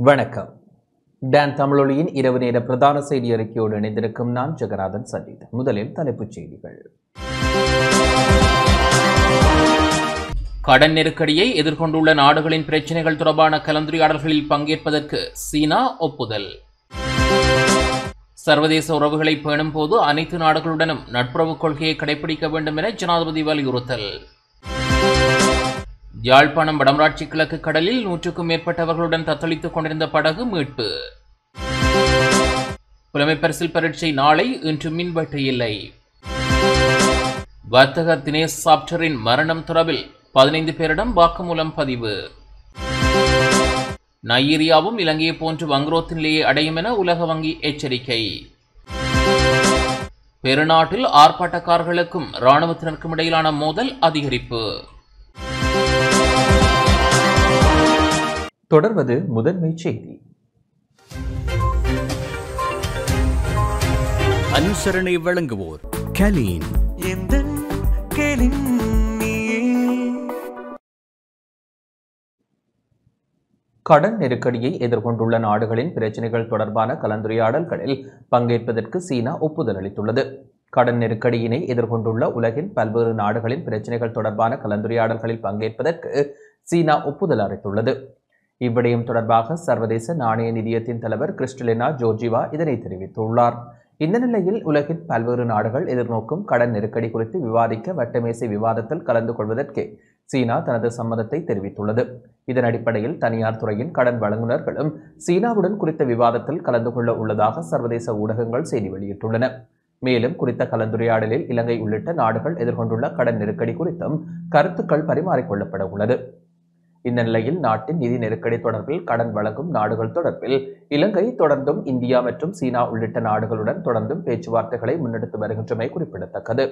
வணக்கம் டான் தமிழொலியின் இரவு நேர பிரதான செய்தி அறிக்கையோடு இணைந்திருக்கும் நான் ஜெகநாதன் சதீத் முதலில் தலைப்புச் செய்திகள் கடன் நெருக்கடியை எதிர்கொண்டுள்ள நாடுகளின் பிரச்சினைகள் தொடர்பான கலந்துரையாடல்களில் பங்கேற்பதற்கு சீனா ஒப்புதல் சர்வதேச உறவுகளை பேணும் போது அனைத்து நாடுகளுடனும் நட்புறவு கொள்கையை கடைபிடிக்க வேண்டும் என ஜனாதிபதி வலியுறுத்தல் யாழ்ப்பாணம் வடமராட்சி கிழக்கு கடலில் நூற்றுக்கும் மேற்பட்டவர்களுடன் தத்தளித்துக் கொண்டிருந்த படகு மீட்பு புலமை பரிசில் பரீட்சை நாளை இன்று மின்வெட்டு இல்லை வர்த்தக தினேஷ் சாப்டரின் மரணம் தொடர்பில் பதினைந்து பேரிடம் வாக்குமூலம் பதிவு நைஜீரியாவும் இலங்கையை போன்று வங்குரோத்து நிலையை அடையும் என உலக வங்கி எச்சரிக்கை பெருநாட்டில் ஆர்ப்பாட்டக்காரர்களுக்கும் இராணுவத்தினருக்கும் இடையிலான மோதல் அதிகரிப்பு தொடர்வது முதன்மை செய்தி அனுசரணை வழங்குவோர் கலீன் எந்தன் கேளின் நீயே கடன் நெருக்கடியை எதிர்கொண்டுள்ள நாடுகளின் பிரச்சினைகள் தொடர்பான கலந்துரையாடல்களில் பங்கேற்பதற்கு சீனா ஒப்புதல் அளித்துள்ளது கடன் நெருக்கடியினை எதிர்கொண்டுள்ள உலகின் பல்வேறு நாடுகளின் பிரச்சினைகள் தொடர்பான கலந்துரையாடல்களில் பங்கேற்பதற்கு சீனா ஒப்புதல் அளித்துள்ளது இவ்விடயம் தொடர்பாக சர்வதேச நாணய நிதியத்தின் தலைவர் கிறிஸ்டலினா ஜோர்ஜிவா இதனை தெரிவித்துள்ளார் இந்த நிலையில் உலகின் பல்வேறு நாடுகள் எதிர்நோக்கும் கடன் நெருக்கடி குறித்து விவாதிக்க வட்டமேசை விவாதத்தில் கலந்து கொள்வதற்கு சீனா தனது சம்மதத்தை தெரிவித்துள்ளது இதன் அடிப்படையில் தனியார் துறையின் கடன் வழங்குநர்களும் சீனாவுடன் குறித்த விவாதத்தில் கலந்து கொள்ள உள்ளதாக சர்வதேச ஊடகங்கள் செய்தி வெளியிட்டுள்ளன மேலும் குறித்த கலந்துரையாடலில் இலங்கை உள்ளிட்ட நாடுகள் எதிர்கொண்டுள்ள கடன் நெருக்கடி குறித்தும் கருத்துக்கள் பரிமாறிக்கொள்ளப்பட உள்ளது இந்த நிலையில் நாட்டின் நிதி நெருக்கடி தொடர்பில் கடன் வழங்கும் நாடுகள் தொடர்பில் இலங்கை தொடர்ந்தும் இந்தியா மற்றும் சீனா உள்ளிட்ட நாடுகளுடன் தொடர்ந்தும் பேச்சுவார்த்தைகளை முன்னெடுத்து வருகின்றமை குறிப்பிடத்தக்கது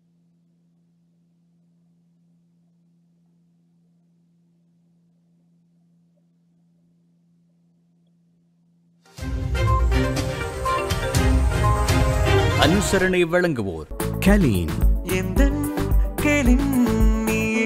அனுசரணை வழங்குவோர் கலீன் எந்தன் கேளின் நீயே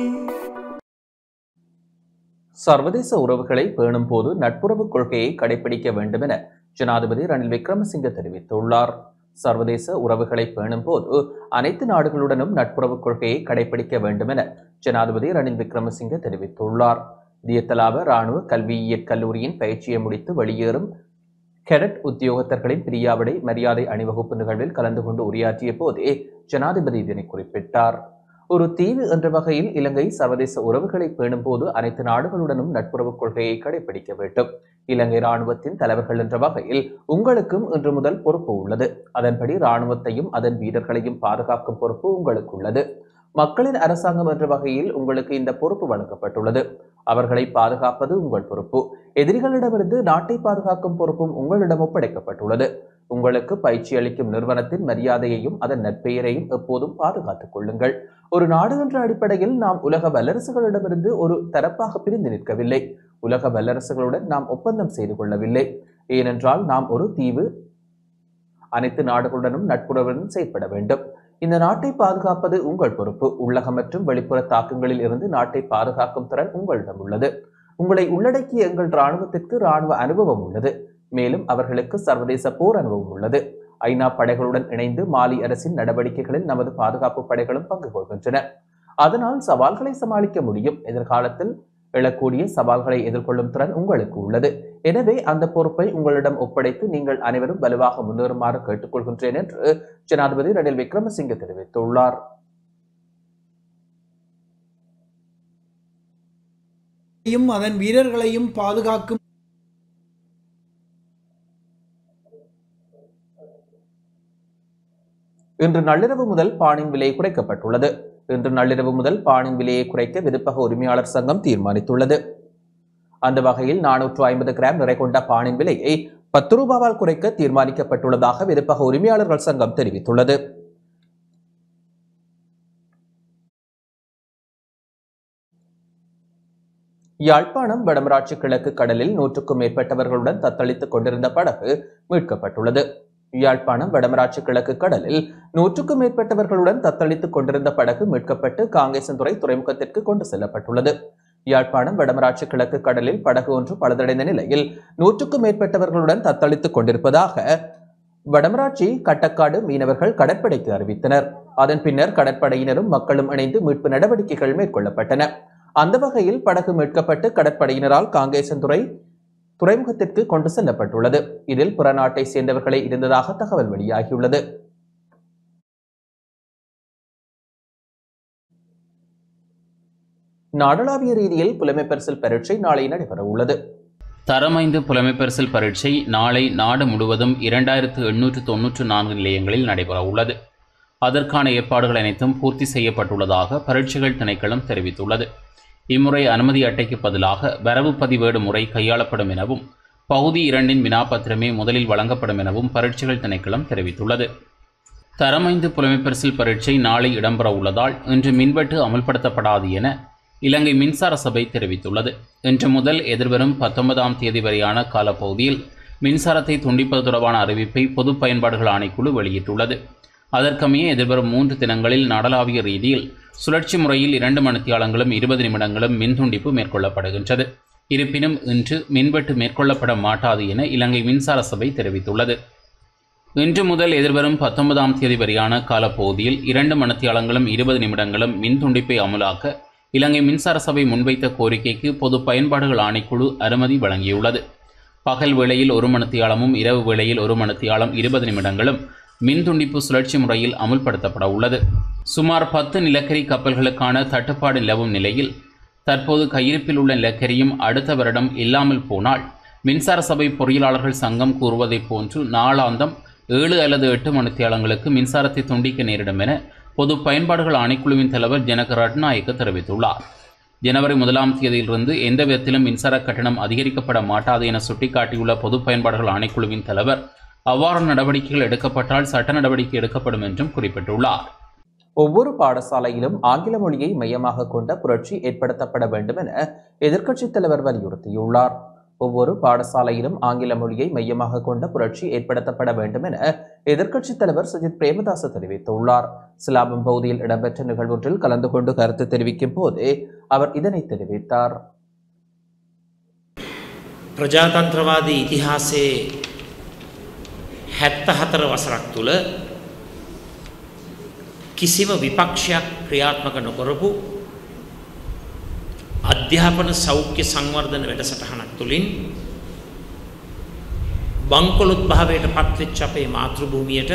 சர்வதேச உறவுகளை பேணும் போது நட்புறவு கொள்கையை கடைபிடிக்க வேண்டும் என ஜனாதிபதி ரணில் விக்ரமசிங்க தெரிவித்துள்ளார் சர்வதேச உறவுகளை பேணும் போது அனைத்து நாடுகளுடனும் நட்புறவு கொள்கையை கடைபிடிக்க வேண்டும் என ஜனாதிபதி ரணில் விக்ரமசிங்க தெரிவித்துள்ளார் தியத்தலாவ ராணுவ கல்வியியற் கல்லூரியின் பயிற்சியை முடித்து வெளியேறும் கெடட் உத்தியோகத்தர்களின் பிரியாவிடை மரியாதை அணிவகுப்பு நிகழ்வில் கலந்து கொண்டு உரையாற்றிய போதே ஜனாதிபதி இதனை குறிப்பிட்டார் ஒரு தீவு என்ற வகையில் இலங்கை சர்வதேச உறவுகளை பேணும் போது அனைத்து நாடுகளுடனும் நட்புறவு கொள்கையை கடைபிடிக்க வேண்டும் இலங்கை ராணுவத்தின் தலைவர்கள் என்ற வகையில் உங்களுக்கும் இன்று முதல் பொறுப்பு உள்ளது அதன்படி ராணுவத்தையும் அதன் வீரர்களையும் பாதுகாக்கும் பொறுப்பு உங்களுக்கு உள்ளது மக்களின் அரசாங்கம் என்ற வகையில் உங்களுக்கு இந்த பொறுப்பு வழங்கப்பட்டுள்ளது அவர்களை பாதுகாப்பது உங்கள் பொறுப்பு எதிரிகளிடமிருந்து நாட்டை பாதுகாக்கும் பொறுப்பும் உங்களிடம் ஒப்படைக்கப்பட்டுள்ளது உங்களுக்கு பயிற்சி அளிக்கும் நிறுவனத்தின் மரியாதையையும் அதன் நற்பெயரையும் எப்போதும் பாதுகாத்துக் கொள்ளுங்கள் ஒரு நாடு என்ற அடிப்படையில் நாம் உலக வல்லரசுகளிடமிருந்து ஒரு தரப்பாக பிரிந்து நிற்கவில்லை உலக வல்லரசுகளுடன் நாம் ஒப்பந்தம் செய்து கொள்ளவில்லை ஏனென்றால் நாம் ஒரு தீவு அனைத்து நாடுகளுடனும் நட்புறவுடன் செயற்பட வேண்டும் இந்த நாட்டை பாதுகாப்பது உங்கள் பொறுப்பு உள்ளக மற்றும் வெளிப்புற தாக்கங்களில் இருந்து நாட்டை பாதுகாக்கும் திறன் உங்களிடம் உள்ளது உங்களை உள்ளடக்கிய எங்கள் இராணுவத்திற்கு இராணுவ அனுபவம் உள்ளது மேலும் அவர்களுக்கு சர்வதேச போர் அனுபவம் உள்ளது ஐநா படைகளுடன் இணைந்து மாலி அரசின் நடவடிக்கைகளில் நமது பாதுகாப்பு படைகளும் பங்கு கொள்கின்றன அதனால் சவால்களை சமாளிக்க முடியும் எதிர்காலத்தில் எழக்கூடிய சவால்களை எதிர்கொள்ளும் திறன் உங்களுக்கு உள்ளது எனவே அந்த பொறுப்பை உங்களிடம் ஒப்படைத்து நீங்கள் அனைவரும் வலுவாக முன்னேறுமாறு கேட்டுக்கொள்கின்றேன் என்று ஜனாதிபதி ரணில் விக்ரமசிங்கே தெரிவித்துள்ளார் யும் அதன் வீரர்களையும் பாதுகாக்கும் இன்று நள்ளிரவு முதல் பானின் விலை குறைக்கப்பட்டுள்ளது இன்று நள்ளிரவு முதல் பானின் விலையை குறைக்க விருப்பக உரிமையாளர் சங்கம் தீர்மானித்துள்ளது அந்த வகையில் நானூற்று ஐம்பது கிராம் நிறை கொண்ட பானின் விலையை பத்து ரூபாவால் குறைக்க தீர்மானிக்கப்பட்டுள்ளதாக விருப்பக உரிமையாளர்கள் சங்கம் தெரிவித்துள்ளது யாழ்ப்பாணம் வடமராட்சி கிழக்கு கடலில் நூற்றுக்கும் மேற்பட்டவர்களுடன் தத்தளித்துக் கொண்டிருந்த படகு மீட்கப்பட்டுள்ளது யாழ்ப்பாணம் வடமராட்சி கிழக்கு கடலில் நூற்றுக்கும் மேற்பட்டவர்களுடன் தத்தளித்துக் கொண்டிருந்த படகு மீட்கப்பட்டு காங்கேசன்துறை துறைமுகத்திற்கு கொண்டு செல்லப்பட்டுள்ளது யாழ்ப்பாணம் வடமராட்சி கிழக்கு கடலில் படகு ஒன்று பழுதடைந்த நிலையில் நூற்றுக்கும் மேற்பட்டவர்களுடன் தத்தளித்துக் கொண்டிருப்பதாக வடமராட்சி கட்டக்காடு மீனவர்கள் கடற்படைக்கு அறிவித்தனர் அதன் பின்னர் கடற்படையினரும் மக்களும் இணைந்து மீட்பு நடவடிக்கைகள் மேற்கொள்ளப்பட்டன அந்த வகையில் படகு மீட்கப்பட்டு கடற்படையினரால் காங்கேசன்துறை துறைமுகத்திற்கு கொண்டு செல்லப்பட்டுள்ளது இதில் பிற நாட்டை சேர்ந்தவர்களே இருந்ததாக தகவல் வெளியாகியுள்ளது நாடளாவிய ரீதியில் புலமை பரிசில் பரீட்சை நாளை நடைபெற உள்ளது தரமைந்து புலமைப்பரிசில் பரீட்சை நாளை நாடு முழுவதும் இரண்டாயிரத்து எண்ணூற்று தொன்னூற்று நான்கு நிலையங்களில் நடைபெற உள்ளது அதற்கான ஏற்பாடுகள் அனைத்தும் பூர்த்தி செய்யப்பட்டுள்ளதாக பரீட்சைகள் திணைக்களம் தெரிவித்துள்ளது இம்முறை அனுமதி அட்டைக்கு பதிலாக வரவு பதிவேடு முறை கையாளப்படும் எனவும் பகுதி இரண்டின் வினாபத்திரமே முதலில் வழங்கப்படும் எனவும் பரீட்சைகள் திணைக்களம் தெரிவித்துள்ளது தரமைந்து புலமைப்பரிசில் பரீட்சை நாளை இடம்பெற உள்ளதால் இன்று மின்வெட்டு அமல்படுத்தப்படாது என இலங்கை மின்சார சபை தெரிவித்துள்ளது இன்று முதல் எதிர்வரும் பத்தொன்பதாம் தேதி வரையான காலப்பகுதியில் மின்சாரத்தை துண்டிப்பது தொடர்பான அறிவிப்பை பொது பயன்பாடுகள் ஆணைக்குழு வெளியிட்டுள்ளது அதற்கமைய எதிர்வரும் மூன்று தினங்களில் நாடளாவிய ரீதியில் சுழற்சி முறையில் இரண்டு மணித்தியாலங்களும் இருபது நிமிடங்களும் மின் துண்டிப்பு மேற்கொள்ளப்படுகின்றது இருப்பினும் இன்று மின்வெட்டு மேற்கொள்ளப்பட மாட்டாது என இலங்கை மின்சார சபை தெரிவித்துள்ளது இன்று முதல் எதிர்வரும் பத்தொன்பதாம் தேதி வரையான காலப்பகுதியில் இரண்டு மணித்தியாலங்களும் இருபது நிமிடங்களும் மின் துண்டிப்பை அமலாக்க இலங்கை மின்சார சபை முன்வைத்த கோரிக்கைக்கு பொது பயன்பாடுகள் ஆணைக்குழு அனுமதி வழங்கியுள்ளது பகல் வேளையில் ஒரு மணித்தியாலமும் இரவு வேளையில் ஒரு மணித்தியாலம் இருபது நிமிடங்களும் மின் துண்டிப்பு சுழற்சி முறையில் அமுல்படுத்தப்பட உள்ளது சுமார் பத்து நிலக்கரி கப்பல்களுக்கான தட்டுப்பாடு நிலவும் நிலையில் தற்போது கையிருப்பில் உள்ள நிலக்கரியும் அடுத்த வருடம் இல்லாமல் போனால் மின்சார சபை பொறியியலாளர்கள் சங்கம் கூறுவதைப் போன்று நாளாந்தம் ஏழு அல்லது எட்டு மணித்தியாலங்களுக்கு மின்சாரத்தை துண்டிக்க நேரிடும் என பொது பயன்பாடுகள் ஆணைக்குழுவின் தலைவர் ஜனக ரட்நாயக்க தெரிவித்துள்ளார் ஜனவரி முதலாம் தேதியிலிருந்து எந்த விதத்திலும் மின்சார கட்டணம் அதிகரிக்கப்பட மாட்டாது என சுட்டிக்காட்டியுள்ள பொது பயன்பாடுகள் ஆணைக்குழுவின் தலைவர் அவ்வாறான நடவடிக்கைகள் எடுக்கப்பட்டால் சட்ட நடவடிக்கை எடுக்கப்படும் என்றும் குறிப்பிட்டுள்ளார் ஒவ்வொரு பாடசாலையிலும் ஆங்கில மொழியை மையமாக கொண்ட புரட்சி ஏற்படுத்தப்பட வேண்டும் என எதிர்க்கட்சித் தலைவர் வலியுறுத்தியுள்ளார் ஒவ்வொரு பாடசாலையிலும் ஆங்கில மொழியை மையமாக கொண்ட புரட்சி ஏற்படுத்தப்பட வேண்டும் என எதிர்க்கட்சித் தலைவர் சஜித் பிரேமதாச தெரிவித்துள்ளார் சிலாபம் பகுதியில் இடம்பெற்ற நிகழ்வொன்றில் கலந்து கொண்டு கருத்து தெரிவிக்கும் போதே அவர் இதனை தெரிவித்தார் ප්‍රජාතන්ත්‍රවාදී ඉතිහාසයේ හැත්ත හතර වසරක් තුළ කිසිම විපක්ෂයක් ක්‍රියාත්මක නොකරපු අධ්‍යාපන සෞඛ්‍ය සංවර්ධන වැඩසටහනක් තුළින් බංකොලොත් භාවයට පත්වෙච්ච අපේ මාතෘභූමියට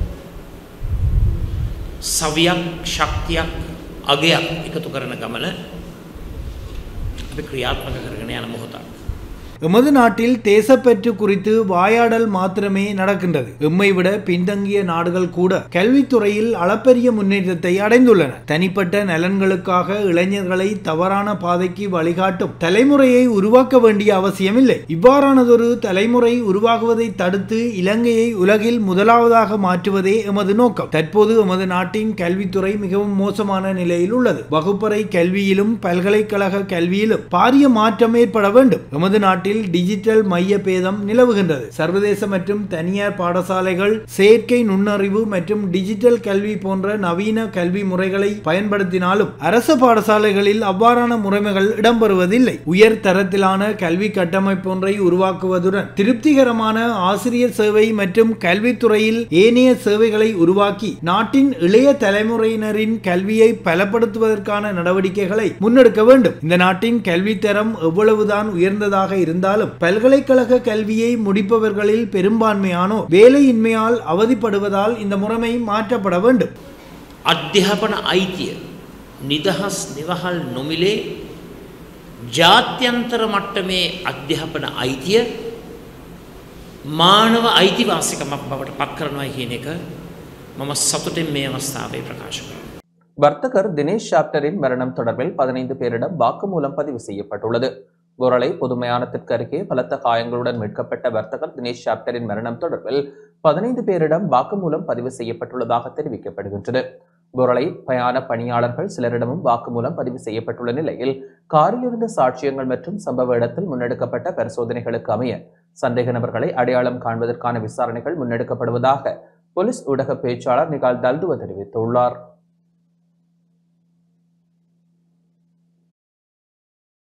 සවියක් ශක්තියක් අගයක් එකතු කරන ගමන අපි ක්‍රියාත්මක කරගෙන යන මොහොතක්. எமது நாட்டில் தேசப்பற்று குறித்து வாயாடல் மாத்திரமே நடக்கின்றது எம்மை விட பின்தங்கிய நாடுகள் கூட கல்வித்துறையில் அளப்பரிய முன்னேற்றத்தை அடைந்துள்ளன தனிப்பட்ட நலன்களுக்காக இளைஞர்களை தவறான பாதைக்கு வழிகாட்டும் தலைமுறையை உருவாக்க வேண்டிய அவசியமில்லை இவ்வாறானதொரு தலைமுறை உருவாகுவதை தடுத்து இலங்கையை உலகில் முதலாவதாக மாற்றுவதே எமது நோக்கம் தற்போது எமது நாட்டின் கல்வித்துறை மிகவும் மோசமான நிலையில் உள்ளது வகுப்பறை கல்வியிலும் பல்கலைக்கழக கல்வியிலும் பாரிய மாற்றம் ஏற்பட வேண்டும் எமது நாட்டில் டிஜிட்டல் மைய பேதம் நிலவுகின்றது சர்வதேச மற்றும் தனியார் பாடசாலைகள் செயற்கை நுண்ணறிவு மற்றும் டிஜிட்டல் கல்வி போன்ற நவீன கல்வி முறைகளை பயன்படுத்தினாலும் அரசு பாடசாலைகளில் அவ்வாறான முறைமைகள் இடம்பெறுவதில்லை உயர் தரத்திலான கல்வி கட்டமைப்பு ஒன்றை உருவாக்குவதுடன் திருப்திகரமான ஆசிரியர் சேவை மற்றும் கல்வித்துறையில் ஏனைய சேவைகளை உருவாக்கி நாட்டின் இளைய தலைமுறையினரின் கல்வியை பலப்படுத்துவதற்கான நடவடிக்கைகளை முன்னெடுக்க வேண்டும் இந்த நாட்டின் கல்வித்தரம் எவ்வளவுதான் உயர்ந்ததாக இருந்தாலும் பல்கலைக்கழக கல்வியை முடிப்பவர்களில் பெரும்பான்மையானோர் வேலையின்மையால் அவதிப்படுவதால் இந்த முறைமை மாற்றப்பட வேண்டும் අධ්‍යාපන අයිතිය නිදහස් නිවහල් නොමිලේ ජාත්‍යන්තර මට්ටමේ අධ්‍යාපන අයිතිය මානව අයිතිවාසිකමක් බවට පත් කරනවා කියන එක මම සතුටින් මේ අවස්ථාවේ ප්‍රකාශ කරනවා. வர்த்தகர் தினேஷ் சாப்டரின் மரணம் தொடர்பில் பதினைந்து பேரிடம் வாக்குமூலம் பதிவு செய்யப்பட்டுள்ளது குரலை பொதுமையானத்திற்கு அருகே பலத்த காயங்களுடன் மீட்கப்பட்ட வர்த்தகர் தினேஷ் சாப்டரின் மரணம் தொடர்பில் பதினைந்து பேரிடம் வாக்குமூலம் பதிவு செய்யப்பட்டுள்ளதாக தெரிவிக்கப்படுகின்றது குரலை பயண பணியாளர்கள் சிலரிடமும் வாக்குமூலம் பதிவு செய்யப்பட்டுள்ள நிலையில் காரில் இருந்த சாட்சியங்கள் மற்றும் சம்பவ இடத்தில் முன்னெடுக்கப்பட்ட பரிசோதனைகளுக்கு அமைய சந்தேக நபர்களை அடையாளம் காண்பதற்கான விசாரணைகள் முன்னெடுக்கப்படுவதாக போலீஸ் ஊடக பேச்சாளர் நிகால் தல்துவ தெரிவித்துள்ளார்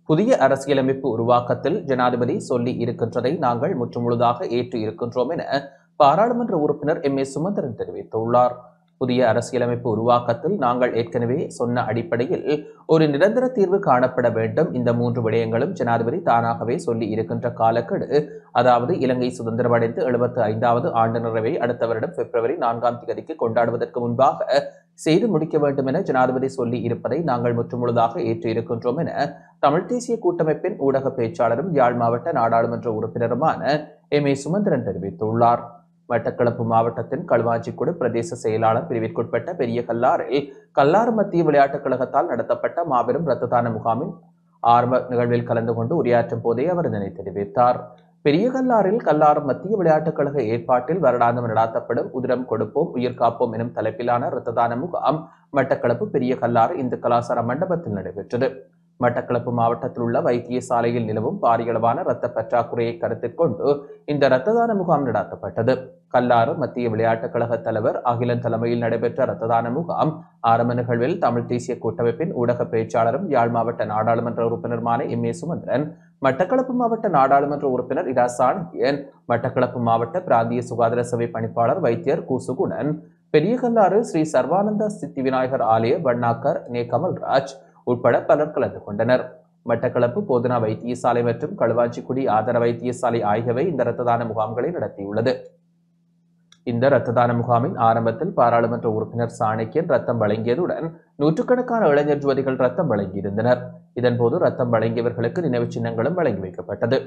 புதிய அரசியலமைப்பு உருவாக்கத்தில் ஜனாதிபதி சொல்லி இருக்கின்றதை நாங்கள் முற்றுமுழுதாக ஏற்று இருக்கின்றோம் என பாராளுமன்ற உறுப்பினர் எம் ஏ சுமந்திரன் தெரிவித்துள்ளார் புதிய அரசியலமைப்பு உருவாக்கத்தில் நாங்கள் ஏற்கனவே சொன்ன அடிப்படையில் ஒரு நிரந்தர தீர்வு காணப்பட வேண்டும் இந்த மூன்று விடயங்களும் ஜனாதிபதி தானாகவே சொல்லி இருக்கின்ற காலக்கெடு அதாவது இலங்கை சுதந்திரமடைந்து எழுபத்து ஐந்தாவது ஆண்டு நிறைவை அடுத்த வருடம் பிப்ரவரி நான்காம் தேதிக்கு கொண்டாடுவதற்கு முன்பாக செய்து முடிக்க வேண்டும் என ஜனாதிபதி சொல்லி இருப்பதை நாங்கள் முற்றுமுழுதாக ஏற்று இருக்கின்றோம் என தமிழ் தேசிய கூட்டமைப்பின் ஊடக பேச்சாளரும் யாழ் மாவட்ட நாடாளுமன்ற உறுப்பினருமான எம் ஏ சுமந்திரன் தெரிவித்துள்ளார் மட்டக்களப்பு மாவட்டத்தின் களுவாஞ்சிக்குடு பிரதேச செயலாளர் பிரிவிற்குட்பட்ட பெரிய கல்லாரில் கல்லாறு மத்திய விளையாட்டுக் கழகத்தால் நடத்தப்பட்ட மாபெரும் இரத்த தான முகாமின் ஆரம்ப நிகழ்வில் கலந்து கொண்டு உரையாற்றும் போதே அவர் இதனை தெரிவித்தார் பெரிய கல்லாரில் கல்லாறு மத்திய விளையாட்டுக் கழக ஏற்பாட்டில் வருடாந்தம் நடாத்தப்படும் உதிரம் கொடுப்போம் உயிர் காப்போம் எனும் தலைப்பிலான இரத்த தான முகாம் மட்டக்களப்பு பெரிய கல்லாறு இந்து கலாசார மண்டபத்தில் நடைபெற்றது மட்டக்களப்பு மாவட்டத்தில் உள்ள வைத்தியசாலையில் நிலவும் பாரியளவான இரத்த பற்றாக்குறையை கருத்தில் கொண்டு இந்த இரத்த தான முகாம் நடாத்தப்பட்டது கல்லாறு மத்திய விளையாட்டுக் கழக தலைவர் அகிலன் தலைமையில் நடைபெற்ற இரத்த தான முகாம் ஆரம்ப நிகழ்வில் தமிழ் தேசிய கூட்டமைப்பின் ஊடக பேச்சாளரும் யாழ் மாவட்ட நாடாளுமன்ற உறுப்பினருமான எம் ஏ சுமந்திரன் மட்டக்களப்பு மாவட்ட நாடாளுமன்ற உறுப்பினர் இரா சாணக்கியன் மட்டக்களப்பு மாவட்ட பிராந்திய சுகாதார சபை பணிப்பாளர் வைத்தியர் கு சுகுணன் பெரிய கல்லாறு ஸ்ரீ சர்வானந்த சித்தி விநாயகர் ஆலய வண்ணாக்கர் நே கமல்ராஜ் உட்பட பலர் கலந்து கொண்டனர் மட்டக்களப்பு போதனா வைத்தியசாலை மற்றும் களுவாஞ்சிக்குடி ஆதர வைத்தியசாலை ஆகியவை இந்த இரத்த தான முகாம்களை நடத்தியுள்ளது இந்த இரத்த தான முகாமின் ஆரம்பத்தில் பாராளுமன்ற உறுப்பினர் சாணக்கியன் ரத்தம் வழங்கியதுடன் நூற்றுக்கணக்கான இளைஞர் ஜோதிகள் ரத்தம் வழங்கியிருந்தனர் இதன்போது ரத்தம் வழங்கியவர்களுக்கு நினைவுச் சின்னங்களும் வழங்கி வைக்கப்பட்டது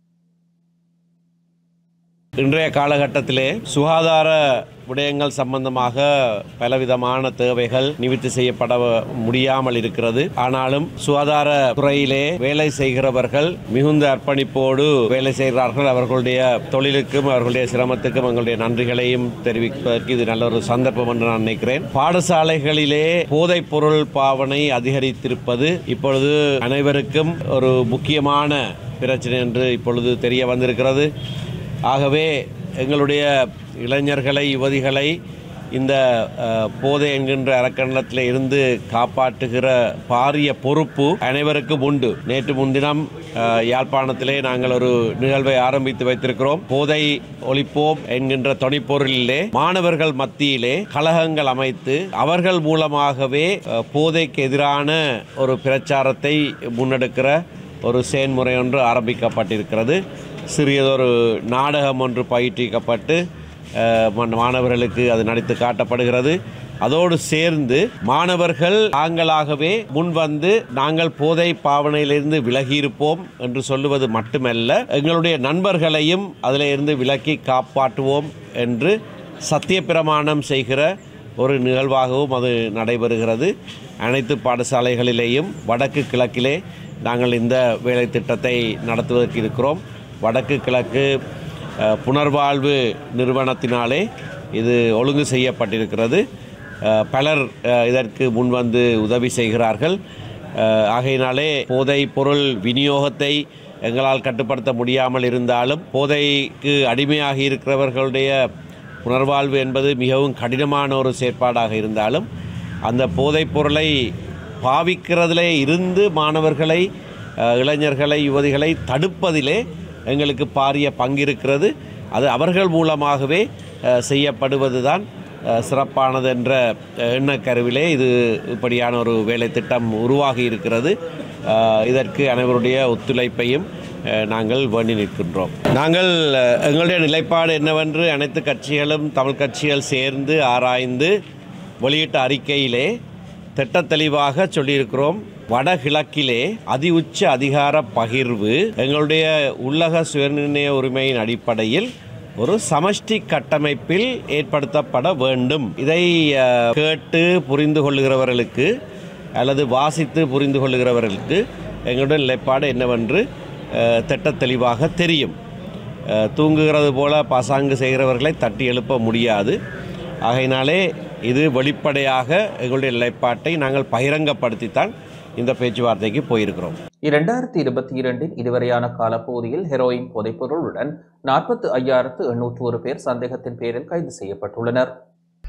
இன்றைய காலகட்டத்திலே சுகாதார விடயங்கள் சம்பந்தமாக பலவிதமான தேவைகள் நிவர்த்தி செய்யப்பட முடியாமல் இருக்கிறது ஆனாலும் சுகாதார துறையிலே வேலை செய்கிறவர்கள் மிகுந்த அர்ப்பணிப்போடு வேலை செய்கிறார்கள் அவர்களுடைய தொழிலுக்கும் அவர்களுடைய சிரமத்துக்கும் எங்களுடைய நன்றிகளையும் தெரிவிப்பதற்கு இது நல்ல ஒரு சந்தர்ப்பம் என்று நான் நினைக்கிறேன் பாடசாலைகளிலே போதைப் பொருள் பாவனை அதிகரித்திருப்பது இப்பொழுது அனைவருக்கும் ஒரு முக்கியமான பிரச்சனை என்று இப்பொழுது தெரிய வந்திருக்கிறது ஆகவே எங்களுடைய இளைஞர்களை யுவதிகளை இந்த அஹ், போதை என்கின்ற அரக்கணத்தில் இருந்து காப்பாற்றுகிற பாரிய பொறுப்பு அனைவருக்கும் உண்டு நேற்று முன்தினம் அஹ், யாழ்ப்பாணத்திலே நாங்கள் ஒரு நிகழ்வை ஆரம்பித்து வைத்திருக்கிறோம் போதை ஒழிப்போம் என்கின்ற தொனிப்பொருளிலே மாணவர்கள் மத்தியிலே கழகங்கள் அமைத்து அவர்கள் மூலமாகவே அஹ், போதைக்கு எதிரான ஒரு பிரச்சாரத்தை முன்னெடுக்கிற ஒரு செயல்முறை ஒன்று ஆரம்பிக்கப்பட்டிருக்கிறது சிறியதொரு நாடகம் ஒன்று பயிற்றுவிக்கப்பட்டு அஹ், மன்- மாணவர்களுக்கு அது நடித்து காட்டப்படுகிறது அதோடு சேர்ந்து மாணவர்கள் தாங்களாகவே முன்வந்து நாங்கள் போதை பாவனையிலிருந்து விலகியிருப்போம் என்று சொல்லுவது மட்டுமல்ல எங்களுடைய நண்பர்களையும் அதில் இருந்து விலக்கி காப்பாற்றுவோம் என்று சத்தியப்பிரமாணம் செய்கிற ஒரு நிகழ்வாகவும் அது நடைபெறுகிறது அனைத்து பாடசாலைகளிலேயும் வடக்கு கிழக்கிலே நாங்கள் இந்த வேலை திட்டத்தை நடத்துவதற்கு இருக்கிறோம் வடக்கு கிழக்கு அஹ், புனர்வாழ்வு நிறுவனத்தினாலே இது ஒழுங்கு செய்யப்பட்டிருக்கிறது அஹ், பலர் அஹ், இதற்கு முன்வந்து உதவி செய்கிறார்கள் அஹ், ஆகையினாலே போதைப் பொருள் விநியோகத்தை எங்களால் கட்டுப்படுத்த முடியாமல் இருந்தாலும் போதைக்கு அடிமையாகி இருக்கிறவர்களுடைய புனர்வாழ்வு என்பது மிகவும் கடினமான ஒரு செயற்பாடாக இருந்தாலும் அந்த போதைப் பொருளை பாவிக்கிறதிலே இருந்து மாணவர்களை அஹ், இளைஞர்களை யுவதிகளை தடுப்பதிலே எங்களுக்கு பாரிய பங்கு இருக்கிறது அது அவர்கள் மூலமாகவே அஹ், செய்யப்படுவதுதான் அஹ், சிறப்பானது என்ற அஹ், எண்ணக்கருவிலே இது இப்படியான ஒரு வேலை திட்டம் உருவாகி இருக்கிறது அஹ், இதற்கு அனைவருடைய ஒத்துழைப்பையும் அஹ், நாங்கள் வேண்டி நிற்கின்றோம் நாங்கள் அஹ், எங்களுடைய நிலைப்பாடு என்னவென்று அனைத்து கட்சிகளும் தமிழ் கட்சிகள் சேர்ந்து ஆராய்ந்து வெளியிட்ட அறிக்கையிலே திட்ட தெளிவாக சொல்லியிருக்கிறோம் வடகிழக்கிலே அதி உச்ச அதிகார பகிர்வு எங்களுடைய உள்ளக சுயநிர்ணய உரிமையின் அடிப்படையில் ஒரு சமஷ்டி கட்டமைப்பில் ஏற்படுத்தப்பட வேண்டும் இதை அஹ், கேட்டு புரிந்து கொள்ளுகிறவர்களுக்கு அல்லது வாசித்து புரிந்து கொள்ளுகிறவர்களுக்கு எங்களுடைய நிலைப்பாடு என்னவென்று அஹ், திட்ட தெளிவாக தெரியும் அஹ், தூங்குகிறது போல பசாங்கு செய்கிறவர்களை தட்டி எழுப்ப முடியாது ஆகையினாலே இது வெளிப்படையாக எங்களுடைய நிலைப்பாட்டை நாங்கள் பகிரங்கப்படுத்தித்தான் இந்த பேச்சுவார்த்தைக்கு போயிருக்கிறோம் இரண்டாயிரத்தி இருபத்தி இரண்டின் இதுவரையான காலப்பகுதியில் ஹெரோயின் போதைப்பொருளுடன் நாற்பத்து ஐயாயிரத்து எண்ணூற்று ஒரு பேர் சந்தேகத்தின் பேரில் கைது செய்யப்பட்டுள்ளனர்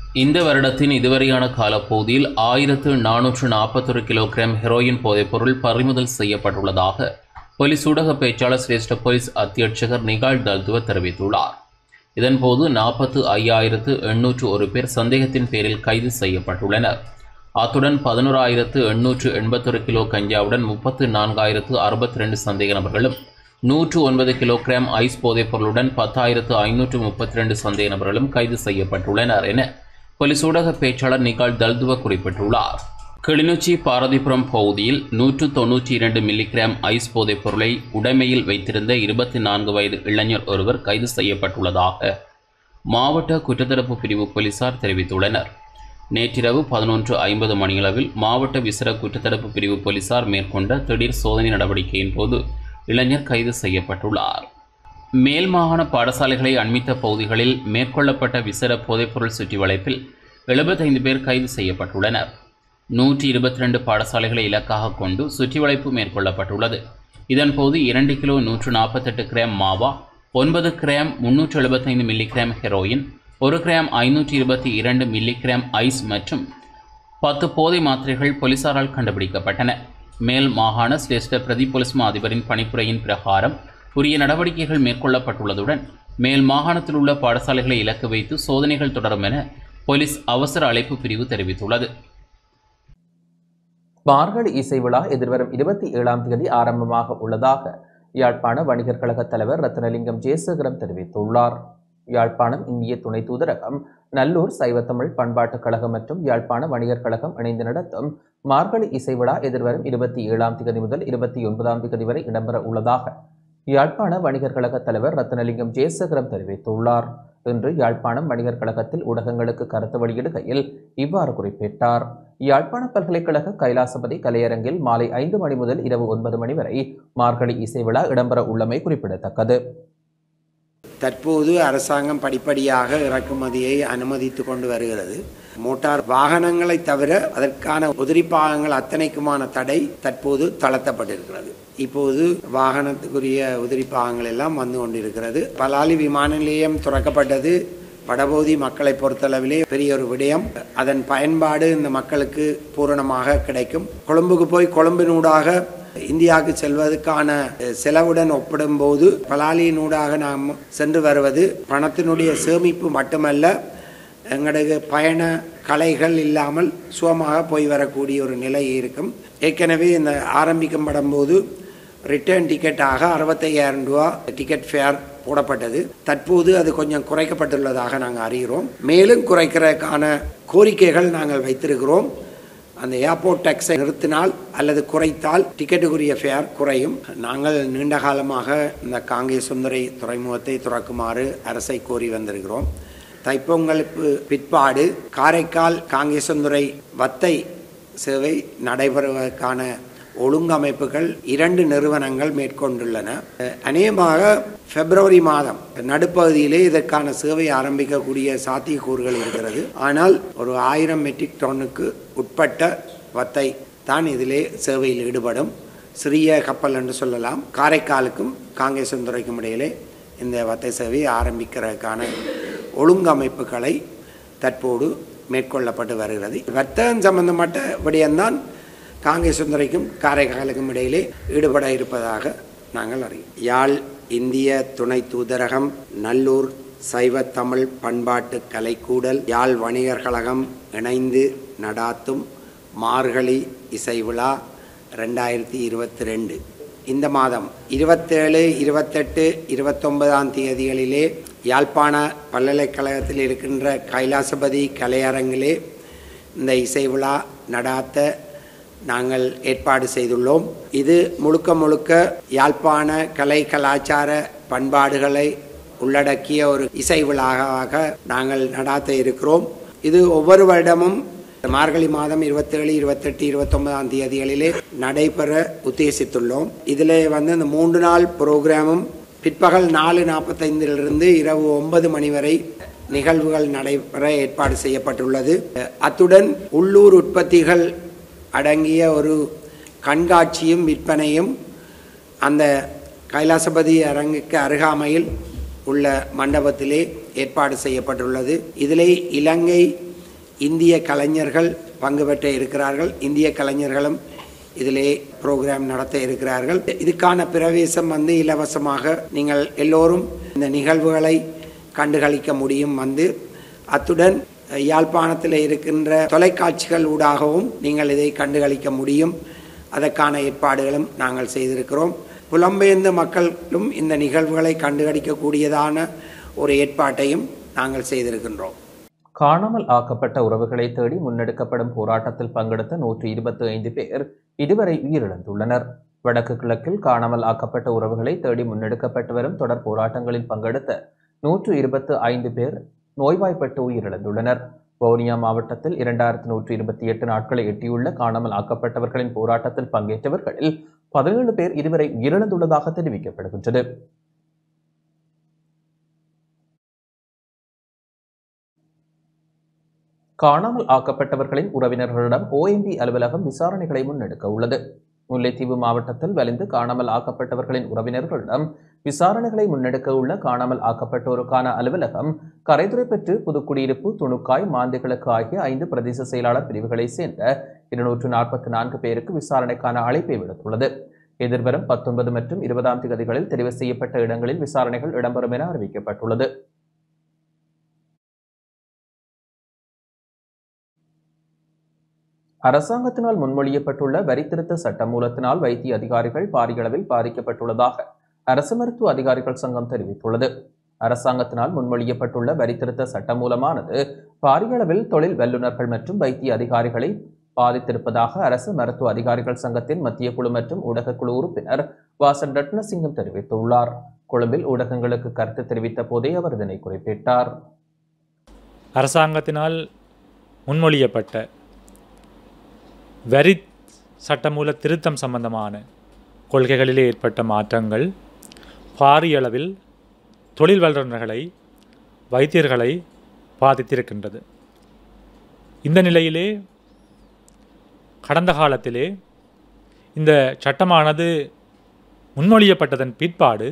இந்த வருடத்தின் இதுவரையான காலப்பகுதியில் ஆயிரத்து நானூற்று நாற்பத்தொரு கிலோகிராம் ஹெரோயின் போதைப்பொருள் பறிமுதல் செய்யப்பட்டுள்ளதாக போலீஸ் ஊடக பேச்சாளர் சிரேஷ்ட போலீஸ் அத்தியட்சகர் நிகால் தல்துவ தெரிவித்துள்ளார் இதன்போது நாற்பத்து ஐயாயிரத்து எண்ணூற்று ஒரு பேர் சந்தேகத்தின் பேரில் கைது செய்யப்பட்டுள்ளனர் அத்துடன் பதினோராயிரத்து எண்ணூற்று எண்பத்தொரு கிலோ கஞ்சாவுடன் முப்பத்து நான்காயிரத்து அறுபத்தி ரெண்டு சந்தேக நபர்களும் நூற்று ஒன்பது கிலோகிராம் ஐஸ் போதைப் பொருளுடன் பத்தாயிரத்து ஐநூற்று முப்பத்தி ரெண்டு சந்தேக நபர்களும் கைது செய்யப்பட்டுள்ளனர் என போலீஸ் ஊடக பேச்சாளர் நிகால் தல்துவ குறிப்பிட்டுள்ளார் கிளிநொச்சி பாரதிபுரம் பகுதியில் நூற்று தொன்னூற்றி இரண்டு மில்லிகிராம் ஐஸ் போதைப் பொருளை உடைமையில் வைத்திருந்த இருபத்தி நான்கு வயது இளைஞர் ஒருவர் கைது செய்யப்பட்டுள்ளதாக மாவட்ட குற்றத்தடுப்பு பிரிவு போலீசார் தெரிவித்துள்ளனர் நேற்றிரவு பதினொன்று ஐம்பது மணியளவில் மாவட்ட விசர குற்றத்தடுப்பு பிரிவு போலீசார் மேற்கொண்ட திடீர் சோதனை நடவடிக்கையின் போது இளைஞர் கைது செய்யப்பட்டுள்ளார் மேல் மாகாண பாடசாலைகளை அண்மித்த பகுதிகளில் மேற்கொள்ளப்பட்ட விசர போதைப்பொருள் சுற்றி வளைப்பில் எழுபத்தைந்து பேர் கைது செய்யப்பட்டுள்ளனர் நூற்றி இருபத்தி ரெண்டு பாடசாலைகளை இலக்காக கொண்டு சுற்றி வளைப்பு மேற்கொள்ளப்பட்டுள்ளது இதன்போது இரண்டு கிலோ நூற்று நாற்பத்தெட்டு கிராம் மாவா ஒன்பது கிராம் முன்னூற்று எழுபத்தைந்து மில்லிகிராம் ஹெரோயின் ஒரு கிராம் ஐநூற்றி இருபத்தி இரண்டு மில்லிகிராம் ஐஸ் மற்றும் பத்து போதை மாத்திரைகள் போலீசாரால் கண்டுபிடிக்கப்பட்டன மேல் மாகாண சிரேஷ்ட பிரதி போலீஸ் மா அதிபரின் பணிப்புரையின் பிரகாரம் உரிய நடவடிக்கைகள் மேற்கொள்ளப்பட்டுள்ளதுடன் மேல் மாகாணத்தில் உள்ள பாடசாலைகளை இலக்கு வைத்து சோதனைகள் தொடரும் என போலீஸ் அவசர அழைப்பு பிரிவு தெரிவித்துள்ளது மார்கழி இசை விழா எதிர்வரும் இருபத்தி ஏழாம் தேதி ஆரம்பமாக உள்ளதாக யாழ்ப்பாண வணிகர் கழக தலைவர் ரத்னலிங்கம் ஜெயசேகரம் தெரிவித்துள்ளார் யாழ்ப்பாணம் இந்திய துணை தூதரகம் நல்லூர் சைவத்தமிழ் பண்பாட்டுக் கழகம் மற்றும் யாழ்ப்பாண வணிகர் கழகம் இணைந்து நடத்தும் மார்கழி இசை விழா எதிர்வரும் இருபத்தி ஏழாம் தேதி முதல் இருபத்தி ஒன்பதாம் தேதி வரை இடம்பெற உள்ளதாக யாழ்ப்பாண வணிகர் கழக தலைவர் ரத்னலிங்கம் ஜெயசேகரம் தெரிவித்துள்ளார் இன்று யாழ்ப்பாணம் வணிகர் கழகத்தில் ஊடகங்களுக்கு கருத்து வெளியிடுகையில் இவ்வாறு குறிப்பிட்டார் யாழ்ப்பாண பல்கலைக்கழக கைலாசபதி கலையரங்கில் மாலை ஐந்து மணி முதல் இரவு ஒன்பது மணி வரை மார்கழி இசை விழா இடம்பெற உள்ளமை குறிப்பிடத்தக்கது தற்போது அரசாங்கம் படிப்படியாக இறக்குமதியை அனுமதித்து கொண்டு வருகிறது மோட்டார் வாகனங்களை தவிர அதற்கான உதிரி பாகங்கள் அத்தனைக்குமான தடை தற்போது தளர்த்தப்பட்டிருக்கிறது இப்போது வாகனத்துக்குரிய உதிரி பாகங்கள் எல்லாம் வந்து கொண்டிருக்கிறது பலாலி விமான நிலையம் துறக்கப்பட்டது வடபகுதி மக்களை பொறுத்தளவிலே பெரிய ஒரு விடயம் அதன் பயன்பாடு இந்த மக்களுக்கு பூரணமாக கிடைக்கும் கொழும்புக்கு போய் கொழும்பினூடாக இந்தியாவுக்கு செல்வதற்கான செலவுடன் ஒப்பிடும்போது பலாலியினூடாக நாம் சென்று வருவது பணத்தினுடைய சேமிப்பு மட்டுமல்ல எங்களுக்கு பயண கலைகள் இல்லாமல் சுகமாக போய் வரக்கூடிய ஒரு நிலை இருக்கும் ஏற்கனவே இந்த ஆரம்பிக்கும் படும்போது ரிட்டர்ன் டிக்கெட்டாக அறுபத்தையாயிரம் ரூபா டிக்கெட் ஃபேர் போடப்பட்டது தற்போது அது கொஞ்சம் குறைக்கப்பட்டுள்ளதாக நாங்கள் அறிகிறோம் மேலும் குறைக்கிறதுக்கான கோரிக்கைகள் நாங்கள் வைத்திருக்கிறோம் அந்த ஏர்போர்ட் டேக்ஸை நிறுத்தினால் அல்லது குறைத்தால் டிக்கெட்டுக்குரிய ஃபேர் குறையும் நாங்கள் நீண்ட காலமாக இந்த காங்கேய சுந்தரை துறைமுகத்தை துறக்குமாறு அரசை கோரி வந்திருக்கிறோம் தைப்பொங்கலுக்கு பிற்பாடு காரைக்கால் காங்கேசந்துறை வத்தை சேவை நடைபெறுவதற்கான ஒழுங்கமைப்புகள் இரண்டு நிறுவனங்கள் மேற்கொண்டுள்ளன அநேகமாக பிப்ரவரி மாதம் நடுப்பகுதியிலே இதற்கான சேவை ஆரம்பிக்கக்கூடிய சாத்தியக்கூறுகள் இருக்கிறது ஆனால் ஒரு ஆயிரம் மெட்ரிக் டன்னுக்கு உட்பட்ட வத்தை தான் இதிலே சேவையில் ஈடுபடும் சிறிய கப்பல் என்று சொல்லலாம் காரைக்காலுக்கும் காங்கேசந்துறைக்கும் இடையிலே இந்த வத்தை சேவை ஆரம்பிக்கிறதுக்கான ஒழுங்கமைப்புகளை தற்போது மேற்கொள்ளப்பட்டு வருகிறது வர்த்தகம் சம்பந்தப்பட்ட விடயம்தான் காங்கேசுந்தரைக்கும் காரைக்காலுக்கும் இடையிலே ஈடுபட இருப்பதாக நாங்கள் அறிவோம் யாழ் இந்திய துணை தூதரகம் நல்லூர் சைவ தமிழ் பண்பாட்டு கலைக்கூடல் யாழ் வணிகர் கழகம் இணைந்து நடாத்தும் மார்கழி இசை விழா ரெண்டாயிரத்தி இருபத்தி ரெண்டு இந்த மாதம் இருபத்தேழு இருபத்தெட்டு இருபத்தொன்பதாம் தேதிகளிலே யாழ்ப்பாண பல்கலைக்கழகத்தில் இருக்கின்ற கைலாசபதி கலையரங்கிலே இந்த இசை விழா நடாத்த நாங்கள் ஏற்பாடு செய்துள்ளோம் இது முழுக்க முழுக்க யாழ்ப்பாண கலை கலாச்சார பண்பாடுகளை உள்ளடக்கிய ஒரு இசை விழாவாக நாங்கள் நடாத்த இருக்கிறோம் இது ஒவ்வொரு வருடமும் மார்கழி மாதம் இருபத்தேழு இருபத்தெட்டு இருபத்தொன்பதாம் தேதிகளிலே நடைபெற உத்தேசித்துள்ளோம் இதில் வந்து இந்த மூன்று நாள் ப்ரோக்ராமும் பிற்பகல் நாலு நாற்பத்தைந்திலிருந்து இரவு ஒன்பது மணி வரை நிகழ்வுகள் நடைபெற ஏற்பாடு செய்யப்பட்டுள்ளது அத்துடன் உள்ளூர் உற்பத்திகள் அடங்கிய ஒரு கண்காட்சியும் விற்பனையும் அந்த கைலாசபதி அரங்குக்கு அருகாமையில் உள்ள மண்டபத்திலே ஏற்பாடு செய்யப்பட்டுள்ளது இதிலே இலங்கை இந்திய கலைஞர்கள் பங்கு பெற்ற இருக்கிறார்கள் இந்திய கலைஞர்களும் இதிலே ப்ரோக்ராம் நடத்த இருக்கிறார்கள் இதுக்கான பிரவேசம் வந்து இலவசமாக நீங்கள் எல்லோரும் இந்த நிகழ்வுகளை கண்டுகளிக்க முடியும் வந்து அத்துடன் யாழ்ப்பாணத்தில் இருக்கின்ற தொலைக்காட்சிகள் ஊடாகவும் நீங்கள் இதை கண்டுகளிக்க முடியும் அதற்கான ஏற்பாடுகளும் நாங்கள் செய்திருக்கிறோம் புலம்பெயர்ந்த மக்களும் இந்த நிகழ்வுகளை கண்டுகளிக்கக்கூடியதான ஒரு ஏற்பாட்டையும் நாங்கள் செய்திருக்கின்றோம் காணாமல் ஆக்கப்பட்ட உறவுகளை தேடி முன்னெடுக்கப்படும் போராட்டத்தில் பங்கெடுத்த நூற்றி இருபத்தி ஐந்து பேர் இதுவரை உயிரிழந்துள்ளனர் வடக்கு கிழக்கில் காணாமல் ஆக்கப்பட்ட உறவுகளை தேடி முன்னெடுக்கப்பட்டு வரும் தொடர் போராட்டங்களில் பங்கெடுத்த நூற்று இருபத்து ஐந்து பேர் நோய்வாய்ப்பட்டு உயிரிழந்துள்ளனர் வவுனியா மாவட்டத்தில் இரண்டாயிரத்து நூற்றி இருபத்தி எட்டு நாட்களை எட்டியுள்ள காணாமல் ஆக்கப்பட்டவர்களின் போராட்டத்தில் பங்கேற்றவர்களில் பதினேழு பேர் இதுவரை உயிரிழந்துள்ளதாக தெரிவிக்கப்படுகின்றது காணாமல் ஆக்கப்பட்டவர்களின் உறவினர்களிடம் ஓஎம்பி அலுவலகம் விசாரணைகளை முன்னெடுக்க உள்ளது முல்லைத்தீவு மாவட்டத்தில் வலிந்து காணாமல் ஆக்கப்பட்டவர்களின் உறவினர்களிடம் விசாரணைகளை முன்னெடுக்க உள்ள காணாமல் ஆக்கப்பட்டோருக்கான அலுவலகம் கரைதுறைப்பற்று புதுக்குடியிருப்பு துணுக்காய் மாந்திகளுக்கு ஆகிய ஐந்து பிரதேச செயலாளர் பிரிவுகளைச் சேர்ந்த இருநூற்று நாற்பத்தி நான்கு பேருக்கு விசாரணைக்கான அழைப்பை விடுத்துள்ளது எதிர்வரும் பத்தொன்பது மற்றும் இருபதாம் தேதிகளில் தெரிவு செய்யப்பட்ட இடங்களில் விசாரணைகள் இடம்பெறும் என அறிவிக்கப்பட்டுள்ளது அரசாங்கத்தினால் முன்மொழியப்பட்டுள்ள வரி திருத்த சட்ட மூலத்தினால் வைத்திய அதிகாரிகள் பாரிய அளவில் பாதிக்கப்பட்டுள்ளதாக அரசு மருத்துவ அதிகாரிகள் சங்கம் தெரிவித்துள்ளது அரசாங்கத்தினால் முன்மொழியப்பட்டுள்ள வரி திருத்த சட்ட மூலமானது பாரிய அளவில் தொழில் வல்லுநர்கள் மற்றும் வைத்திய அதிகாரிகளை பாதித்திருப்பதாக அரசு மருத்துவ அதிகாரிகள் சங்கத்தின் மத்திய குழு மற்றும் ஊடகக்குழு உறுப்பினர் வாசன் ரத்னசிங்கம் தெரிவித்துள்ளார் கொழும்பில் ஊடகங்களுக்கு கருத்து தெரிவித்த போதே அவர் இதனை குறிப்பிட்டார் அரசாங்கத்தினால் முன்மொழியப்பட்ட வரி சட்டமூல திருத்தம் சம்பந்தமான கொள்கைகளிலே ஏற்பட்ட மாற்றங்கள் பாரிய அளவில் தொழில் வல்லுநர்களை வைத்தியர்களை பாதித்திருக்கின்றது இந்த நிலையிலே கடந்த காலத்திலே இந்த சட்டமானது முன்மொழியப்பட்டதன் பிற்பாடு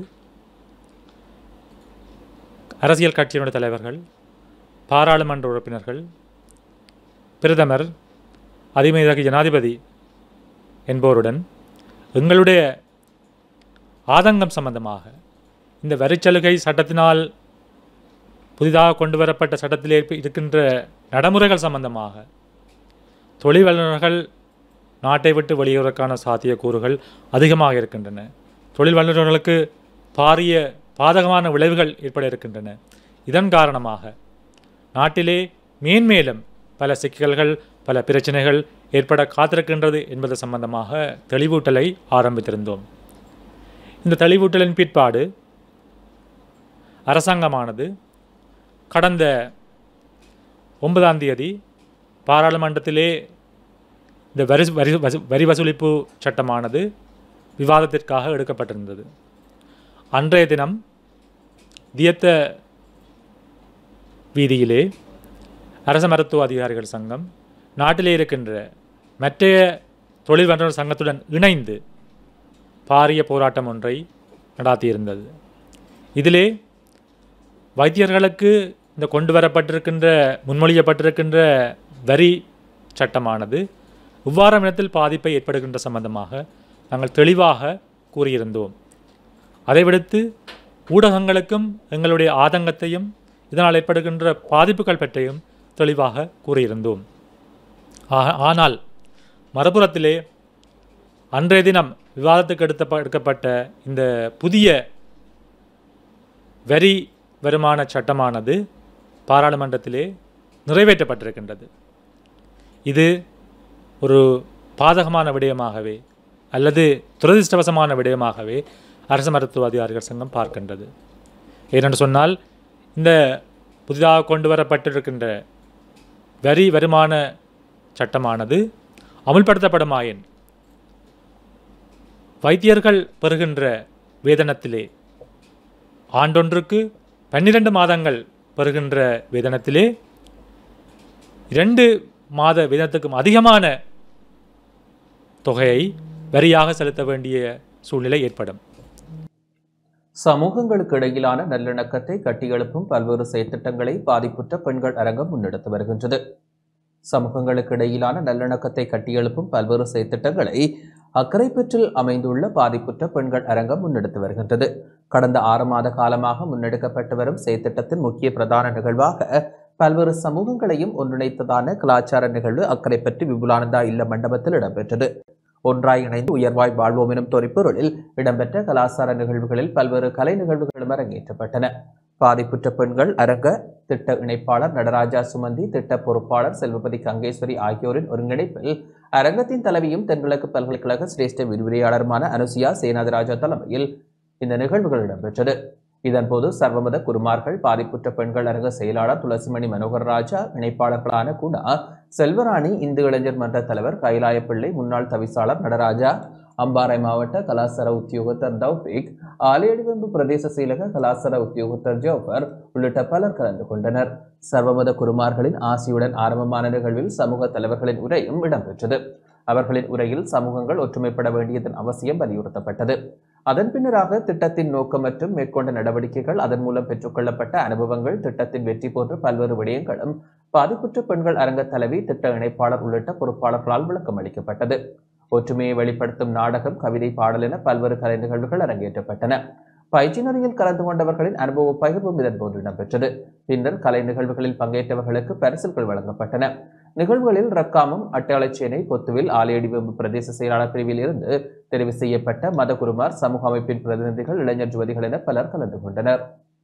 அரசியல் கட்சியினுடைய தலைவர்கள் பாராளுமன்ற உறுப்பினர்கள் பிரதமர் அதிமீதக ஜனாதிபதி என்போருடன் எங்களுடைய ஆதங்கம் சம்பந்தமாக இந்த வரிச்சலுகை சட்டத்தினால் புதிதாக கொண்டு வரப்பட்ட சட்டத்தில் ஏற்ப- இருக்கின்ற நடைமுறைகள் சம்பந்தமாக தொழில் வல்லுநர்கள் நாட்டை விட்டு வெளியேறுவதற்கான சாத்தியக்கூறுகள் அதிகமாக இருக்கின்றன தொழில் வல்லுநர்களுக்கு பாரிய பாதகமான விளைவுகள் ஏற்பட இருக்கின்றன இதன் காரணமாக நாட்டிலே மேன்மேலும் பல சிக்கல்கள் பல பிரச்சனைகள் ஏற்பட காத்திருக்கின்றது என்பது சம்பந்தமாக தெளிவூட்டலை ஆரம்பித்திருந்தோம் இந்த தெளிவூட்டலின் பிற்பாடு அரசாங்கமானது கடந்த ஒன்பதாம் தேதி பாராளுமன்றத்திலே இந்த வரி வரி வசூ- வரி வசூலிப்பு சட்டமானது விவாதத்திற்காக எடுக்கப்பட்டிருந்தது அன்றைய தினம் தியத்த வீதியிலே அரச மருத்துவ அதிகாரிகள் சங்கம் நாட்டிலே இருக்கின்ற மற்றைய தொழில் வல்லுநர் சங்கத்துடன் இணைந்து பாரிய போராட்டம் ஒன்றை நடாத்தியிருந்தது இதிலே வைத்தியர்களுக்கு இந்த கொண்டு வரப்பட்டிருக்கின்ற முன்மொழியப்பட்டிருக்கின்ற வரி சட்டமானது இவ்வாறான விதத்தில் பாதிப்பை ஏற்படுகின்ற சம்பந்தமாக நாங்கள் தெளிவாக கூறியிருந்தோம் அதை விடுத்து ஊடகங்களுக்கும் எங்களுடைய ஆதங்கத்தையும் இதனால் ஏற்படுகின்ற பாதிப்புகள் பற்றியும் தெளிவாக கூறியிருந்தோம் ஆ- ஆனால் மறுபுறத்திலே அன்றைய தினம் விவாதத்துக்கு எடுத்த எடுக்கப்பட்ட இந்த புதிய வரி வருமான சட்டமானது பாராளுமன்றத்திலே நிறைவேற்றப்பட்டிருக்கின்றது இது ஒரு பாதகமான விடயமாகவே அல்லது துரதிர்ஷ்டவசமான விடயமாகவே அரசு மருத்துவ அதிகாரிகள் சங்கம் பார்க்கின்றது ஏனென்று சொன்னால் இந்த புதிதாக கொண்டு வரப்பட்டிருக்கின்ற வரி வருமான சட்டமானது அமுல்படுத்தப்படுமாயின் வைத்தியர்கள் பெறுகின்ற வேதனத்திலே ஆண்டொன்றுக்கு பன்னிரண்டு மாதங்கள் பெறுகின்ற வேதனத்திலே இரண்டு மாத வேதனத்துக்கும் அதிகமான தொகையை வரியாக செலுத்த வேண்டிய சூழ்நிலை ஏற்படும் சமூகங்களுக்கு இடையிலான நல்லிணக்கத்தை கட்டியெழுப்பும் பல்வேறு செயற்திட்டங்களை பாதிப்புற்ற பெண்கள் அரங்கம் முன்னெடுத்து வருகின்றது சமூகங்களுக்கு இடையிலான நல்லிணக்கத்தை கட்டியெழுப்பும் பல்வேறு செயற்திட்டங்களை அக்கரைப்பற்றில் அமைந்துள்ள பாதிப்புற்ற பெண்கள் அரங்கம் முன்னெடுத்து வருகின்றது கடந்த ஆறு மாத காலமாக முன்னெடுக்கப்பட்டு வரும் செயற்திட்டத்தின் முக்கிய பிரதான நிகழ்வாக பல்வேறு சமூகங்களையும் ஒன்றிணைத்ததான கலாச்சார நிகழ்வு அக்கரைப்பற்றி விபுலானந்தா இல்ல மண்டபத்தில் இடம்பெற்றது ஒன்றாய் இணைந்து உயர்வாய் வாழ்வோம் எனும் தொனிப்பொருளில் இடம்பெற்ற கலாச்சார நிகழ்வுகளில் பல்வேறு கலை நிகழ்வுகளும் அரங்கேற்றப்பட்டன பாதிப்புற்ற பெண்கள் அரங்க திட்ட இணைப்பாளர் நடராஜா சுமந்தி திட்ட பொறுப்பாளர் செல்வபதி கங்கேஸ்வரி ஆகியோரின் ஒருங்கிணைப்பில் அரங்கத்தின் தலைவியும் தென்கிழக்கு பல்கலைக்கழக சிரேஷ்ட விரிவுரையாளருமான அனுசியா சேனாதிராஜா தலைமையில் இந்த நிகழ்வுகள் இடம்பெற்றது இதன்போது சர்வமத குருமார்கள் பாதிப்புற்ற பெண்கள் அரங்க செயலாளர் துளசிமணி மனோகர் ராஜா இணைப்பாளர்களான குணா செல்வராணி இந்து இளைஞர் மன்ற தலைவர் கைலாயப்பிள்ளை முன்னாள் தவிசாளர் நடராஜா அம்பாறை மாவட்ட கலாசார உத்தியோகத்தர் தௌபிக் ஆலையடிவம்பு பிரதேச செயலக கலாசார உத்தியோகத்தர் ஜோஃபர் உள்ளிட்ட பலர் கலந்து கொண்டனர் சர்வமத குருமார்களின் ஆசியுடன் ஆரம்பமான நிகழ்வில் சமூக தலைவர்களின் உரையும் இடம்பெற்றது அவர்களின் உரையில் சமூகங்கள் ஒற்றுமைப்பட வேண்டியதன் அவசியம் வலியுறுத்தப்பட்டது அதன் பின்னராக திட்டத்தின் நோக்கம் மற்றும் மேற்கொண்ட நடவடிக்கைகள் அதன் மூலம் பெற்றுக்கொள்ளப்பட்ட அனுபவங்கள் திட்டத்தின் வெற்றி போன்ற பல்வேறு விடயங்களும் பாதிப்புற்ற பெண்கள் அரங்க தலைவி திட்ட இணைப்பாளர் உள்ளிட்ட பொறுப்பாளர்களால் விளக்கம் அளிக்கப்பட்டது ஒற்றுமையை வெளிப்படுத்தும் நாடகம் கவிதை பாடல் என பல்வேறு கலை நிகழ்வுகள் அரங்கேற்றப்பட்டன பயிற்சியினரில் கலந்து கொண்டவர்களின் அனுபவ பகிர்வும் இதன்போது இடம்பெற்றது பின்னர் கலை நிகழ்வுகளில் பங்கேற்றவர்களுக்கு பரிசுகள் வழங்கப்பட்டன நிகழ்வுகளில் ரக்காமம் அட்டாளச்சேனை பொத்துவில் ஆலையடிவம்பு பிரதேச செயலாளர் பிரிவில் இருந்து தெரிவு செய்யப்பட்ட மதகுருமார் சமூக அமைப்பின் பிரதிநிதிகள் இளைஞர் ஜுவதிகள் என பலர் கலந்து கொண்டனர்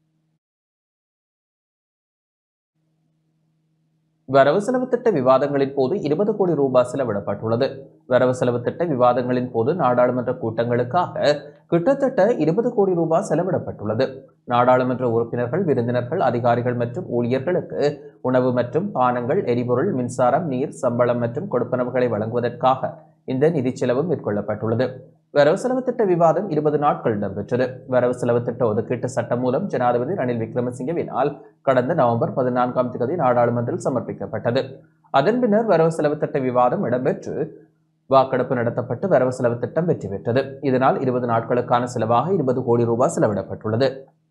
வரவு செலவு திட்ட விவாதங்களின் போது இருபது கோடி ரூபாய் செலவிடப்பட்டுள்ளது வரவு செலவு திட்ட விவாதங்களின் போது நாடாளுமன்ற கூட்டங்களுக்காக கிட்டத்தட்ட இருபது கோடி ரூபாய் செலவிடப்பட்டுள்ளது நாடாளுமன்ற உறுப்பினர்கள் விருந்தினர்கள் அதிகாரிகள் மற்றும் ஊழியர்களுக்கு உணவு மற்றும் பானங்கள் எரிபொருள் மின்சாரம் நீர் சம்பளம் மற்றும் கொடுப்பனவுகளை வழங்குவதற்காக இந்த நிதி செலவு மேற்கொள்ளப்பட்டுள்ளது வரவு செலவு திட்ட விவாதம் இருபது நாட்கள் இடம்பெற்றது வரவு செலவு திட்ட ஒதுக்கீட்டு சட்டம் மூலம் ஜனாதிபதி ரணில் விக்ரமசிங்கவினால் கடந்த நவம்பர் பதினான்காம் தேதி நாடாளுமன்றில் சமர்ப்பிக்கப்பட்டது அதன் பின்னர் வரவு செலவு திட்ட விவாதம் இடம்பெற்று வாக்கெடுப்பு நடத்தப்பட்டு வரவு செலவு திட்டம் வெற்றி பெற்றது இதனால் இருபது நாட்களுக்கான செலவாக இருபது கோடி ரூபாய் செலவிடப்பட்டுள்ளது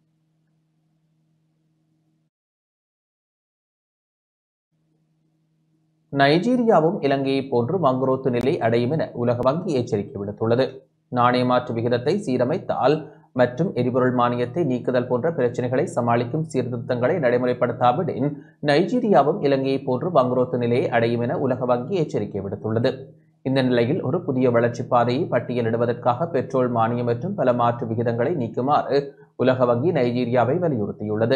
நைஜீரியாவும் இலங்கையை போன்று மங்குரோத்து நிலை அடையும் என உலக வங்கி எச்சரிக்கை விடுத்துள்ளது நாணய மாற்று விகிதத்தை சீரமைத்தால் மற்றும் எரிபொருள் மானியத்தை நீக்குதல் போன்ற பிரச்சனைகளை சமாளிக்கும் சீர்திருத்தங்களை நடைமுறைப்படுத்தாவிடின் நைஜீரியாவும் இலங்கையை போன்று வங்குரோத்து நிலையை அடையும் என உலக வங்கி எச்சரிக்கை விடுத்துள்ளது இந்த நிலையில் ஒரு புதிய வளர்ச்சி பாதையை பட்டியலிடுவதற்காக பெட்ரோல் மானியம் மற்றும் பல மாற்று விகிதங்களை நீக்குமாறு உலக வங்கி நைஜீரியாவை வலியுறுத்தியுள்ளது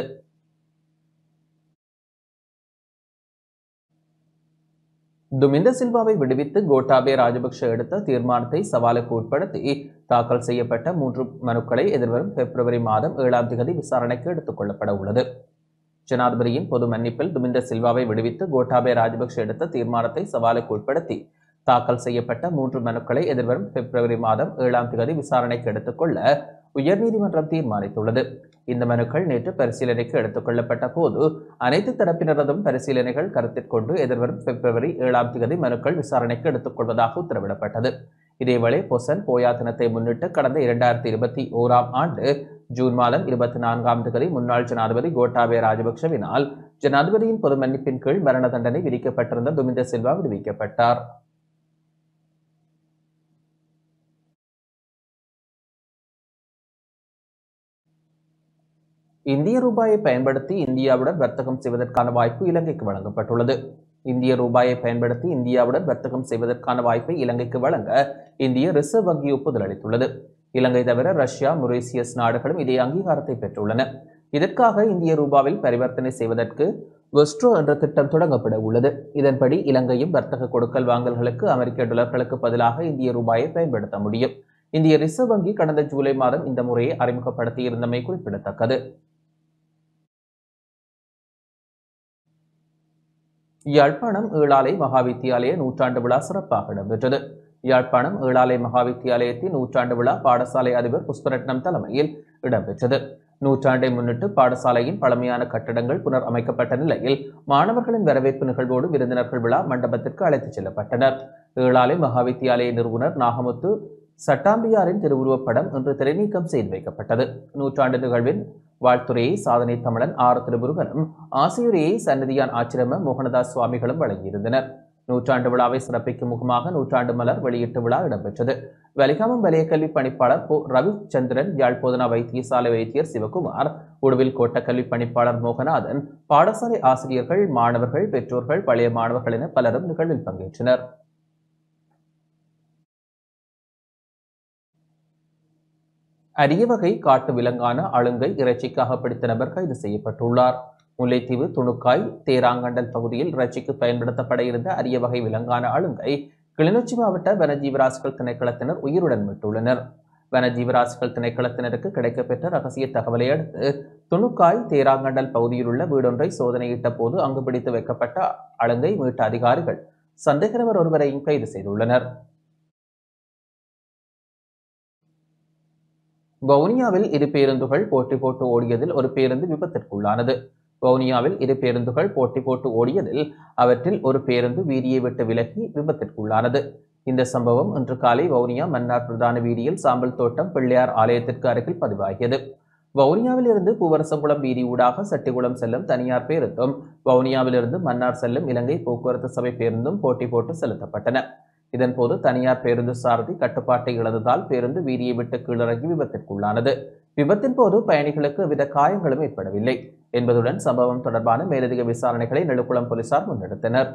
துமிந்த சில்வாவை விடுவித்து கோட்டாபே ராஜபக்ஷ எடுத்த தீர்மானத்தை சவாலுக்கு உட்படுத்தி தாக்கல் செய்யப்பட்ட மூன்று மனுக்களை எதிர்வரும் பிப்ரவரி மாதம் ஏழாம் தேதி விசாரணைக்கு எடுத்துக் கொள்ளப்பட உள்ளது ஜனாதிபதியின் பொது மன்னிப்பில் துமிந்த சில்வாவை விடுவித்து கோட்டாபே ராஜபக்ஷ எடுத்த தீர்மானத்தை சவாலுக்கு உட்படுத்தி தாக்கல் செய்யப்பட்ட மூன்று மனுக்களை எதிர்வரும் பிப்ரவரி மாதம் ஏழாம் தேதி விசாரணைக்கு எடுத்துக்கொள்ள உயர்நீதிமன்றம் தீர்மானித்துள்ளது இந்த மனுக்கள் நேற்று பரிசீலனைக்கு எடுத்துக் கொள்ளப்பட்ட போது அனைத்து தரப்பினரதும் பரிசீலனைகள் கருத்தில் கொண்டு எதிர்வரும் பிப்ரவரி ஏழாம் தேதி மனுக்கள் விசாரணைக்கு எடுத்துக் கொள்வதாக உத்தரவிடப்பட்டது இதேவேளை பொசன் போயா தினத்தை முன்னிட்டு கடந்த இரண்டாயிரத்தி இருபத்தி ஓராம் ஆண்டு ஜூன் மாதம் இருபத்தி நான்காம் தேதி முன்னாள் ஜனாதிபதி கோட்டாபய ராஜபக்சவினால் ஜனாதிபதியின் பொது மன்னிப்பின் கீழ் மரண தண்டனை விதிக்கப்பட்டிருந்த துமிந்த சில்வா விடுவிக்கப்பட்டார் இந்திய ரூபாயை பயன்படுத்தி இந்தியாவுடன் வர்த்தகம் செய்வதற்கான வாய்ப்பு இலங்கைக்கு வழங்கப்பட்டுள்ளது இந்திய ரூபாயை பயன்படுத்தி இந்தியாவுடன் வர்த்தகம் செய்வதற்கான வாய்ப்பை இலங்கைக்கு வழங்க இந்திய ரிசர்வ் வங்கி ஒப்புதல் அளித்துள்ளது இலங்கை தவிர ரஷ்யா மொரீசியஸ் நாடுகளும் இதே அங்கீகாரத்தை பெற்றுள்ளன இதற்காக இந்திய ரூபாவில் பரிவர்த்தனை செய்வதற்கு வெஸ்ட்ரோ என்ற திட்டம் தொடங்கப்பட உள்ளது இதன்படி இலங்கையும் வர்த்தக கொடுக்கல் வாங்கல்களுக்கு அமெரிக்க டாலர்களுக்கு பதிலாக இந்திய ரூபாயை பயன்படுத்த முடியும் இந்திய ரிசர்வ் வங்கி கடந்த ஜூலை மாதம் இந்த முறையை அறிமுகப்படுத்தியிருந்தமை குறிப்பிடத்தக்கது யாழ்ப்பாணம் ஈழாலை மகாவித்தியாலய நூற்றாண்டு விழா சிறப்பாக இடம்பெற்றது யாழ்ப்பாணம் ஈழாலை மகாவித்தியாலயத்தின் நூற்றாண்டு விழா பாடசாலை அதிபர் புஷ்பரட்னம் தலைமையில் இடம்பெற்றது நூற்றாண்டை முன்னிட்டு பாடசாலையின் பழமையான கட்டடங்கள் புனர் அமைக்கப்பட்ட நிலையில் மாணவர்களின் வரவேற்பு நிகழ்வோடு விருந்தினர்கள் விழா மண்டபத்திற்கு அழைத்துச் செல்லப்பட்டனர் ஈழாலை மகாவித்தியாலய நிறுவனர் நாகமுத்து சட்டாம்பியாரின் திருவுருவப் படம் இன்று திரைநீக்கம் செய்து வைக்கப்பட்டது நூற்றாண்டு நிகழ்வின் வாழ்த்துறையை சாதனை தமிழன் ஆர் திருமுருகனும் ஆசியுரையை சன்னதியான் ஆச்சிரம மோகனதாஸ் சுவாமிகளும் வழங்கியிருந்தனர் நூற்றாண்டு விழாவை சிறப்பிக்கும் முகமாக நூற்றாண்டு மலர் வெளியீட்டு விழா இடம்பெற்றது வலிகாமம் வலய கல்வி பணிப்பாளர் பொ ரவிச்சந்திரன் யாழ்ப்போதனா வைத்தியசாலை வைத்தியர் சிவகுமார் உடுவில் கோட்ட கல்வி பணிப்பாளர் மோகநாதன் பாடசாலை ஆசிரியர்கள் மாணவர்கள் பெற்றோர்கள் பழைய மாணவர்கள் என பலரும் நிகழ்வில் பங்கேற்றனர் அரிய வகை காட்டு விலங்கான அழுங்கை இறைச்சிக்காக பிடித்த நபர் கைது செய்யப்பட்டுள்ளார் முல்லைத்தீவு துணுக்காய் தேராங்கண்டல் பகுதியில் இறைச்சிக்கு பயன்படுத்தப்பட இருந்த அரிய வகை விலங்கான அழுங்கை கிளிநொச்சி மாவட்ட வனஜீவராசிகள் திணைக்களத்தினர் உயிருடன் மீட்டுள்ளனர் வனஜீவராசிகள் திணைக்களத்தினருக்கு கிடைக்கப்பெற்ற ரகசிய தகவலை அடுத்து துணுக்காய் தேராங்கண்டல் பகுதியில் உள்ள வீடொன்றை சோதனையிட்ட போது அங்கு பிடித்து வைக்கப்பட்ட அழுங்கை மீட்ட அதிகாரிகள் சந்தேகநபர் ஒருவரையும் கைது செய்துள்ளனர் வவுனியாவில் இரு பேருந்துகள் போட்டி போட்டு ஓடியதில் ஒரு பேருந்து விபத்திற்குள்ளானது வவுனியாவில் இரு பேருந்துகள் போட்டி போட்டு ஓடியதில் அவற்றில் ஒரு பேருந்து வீதியை விட்டு விலகி விபத்திற்குள்ளானது இந்த சம்பவம் இன்று காலை வவுனியா மன்னார் பிரதான வீதியில் சாம்பல் தோட்டம் பிள்ளையார் ஆலயத்திற்கு அருகில் பதிவாகியது வவுனியாவில் இருந்து பூவரசங்குளம் வீதி ஊடாக சட்டிகுளம் செல்லும் தனியார் பேருந்தும் வவுனியாவிலிருந்து மன்னார் செல்லும் இலங்கை போக்குவரத்து சபை பேருந்தும் போட்டி போட்டு செலுத்தப்பட்டன இதன்போது தனியார் பேருந்து சாரதி கட்டுப்பாட்டை இழந்ததால் பேருந்து வீதியை விட்டு கீழிறங்கி விபத்திற்குள்ளானது விபத்தின் போது பயணிகளுக்கு எவ்வித காயங்களும் ஏற்படவில்லை என்பதுடன் சம்பவம் தொடர்பான மேலதிக விசாரணைகளை நெடுக்குளம் போலீசார் முன்னெடுத்தனர்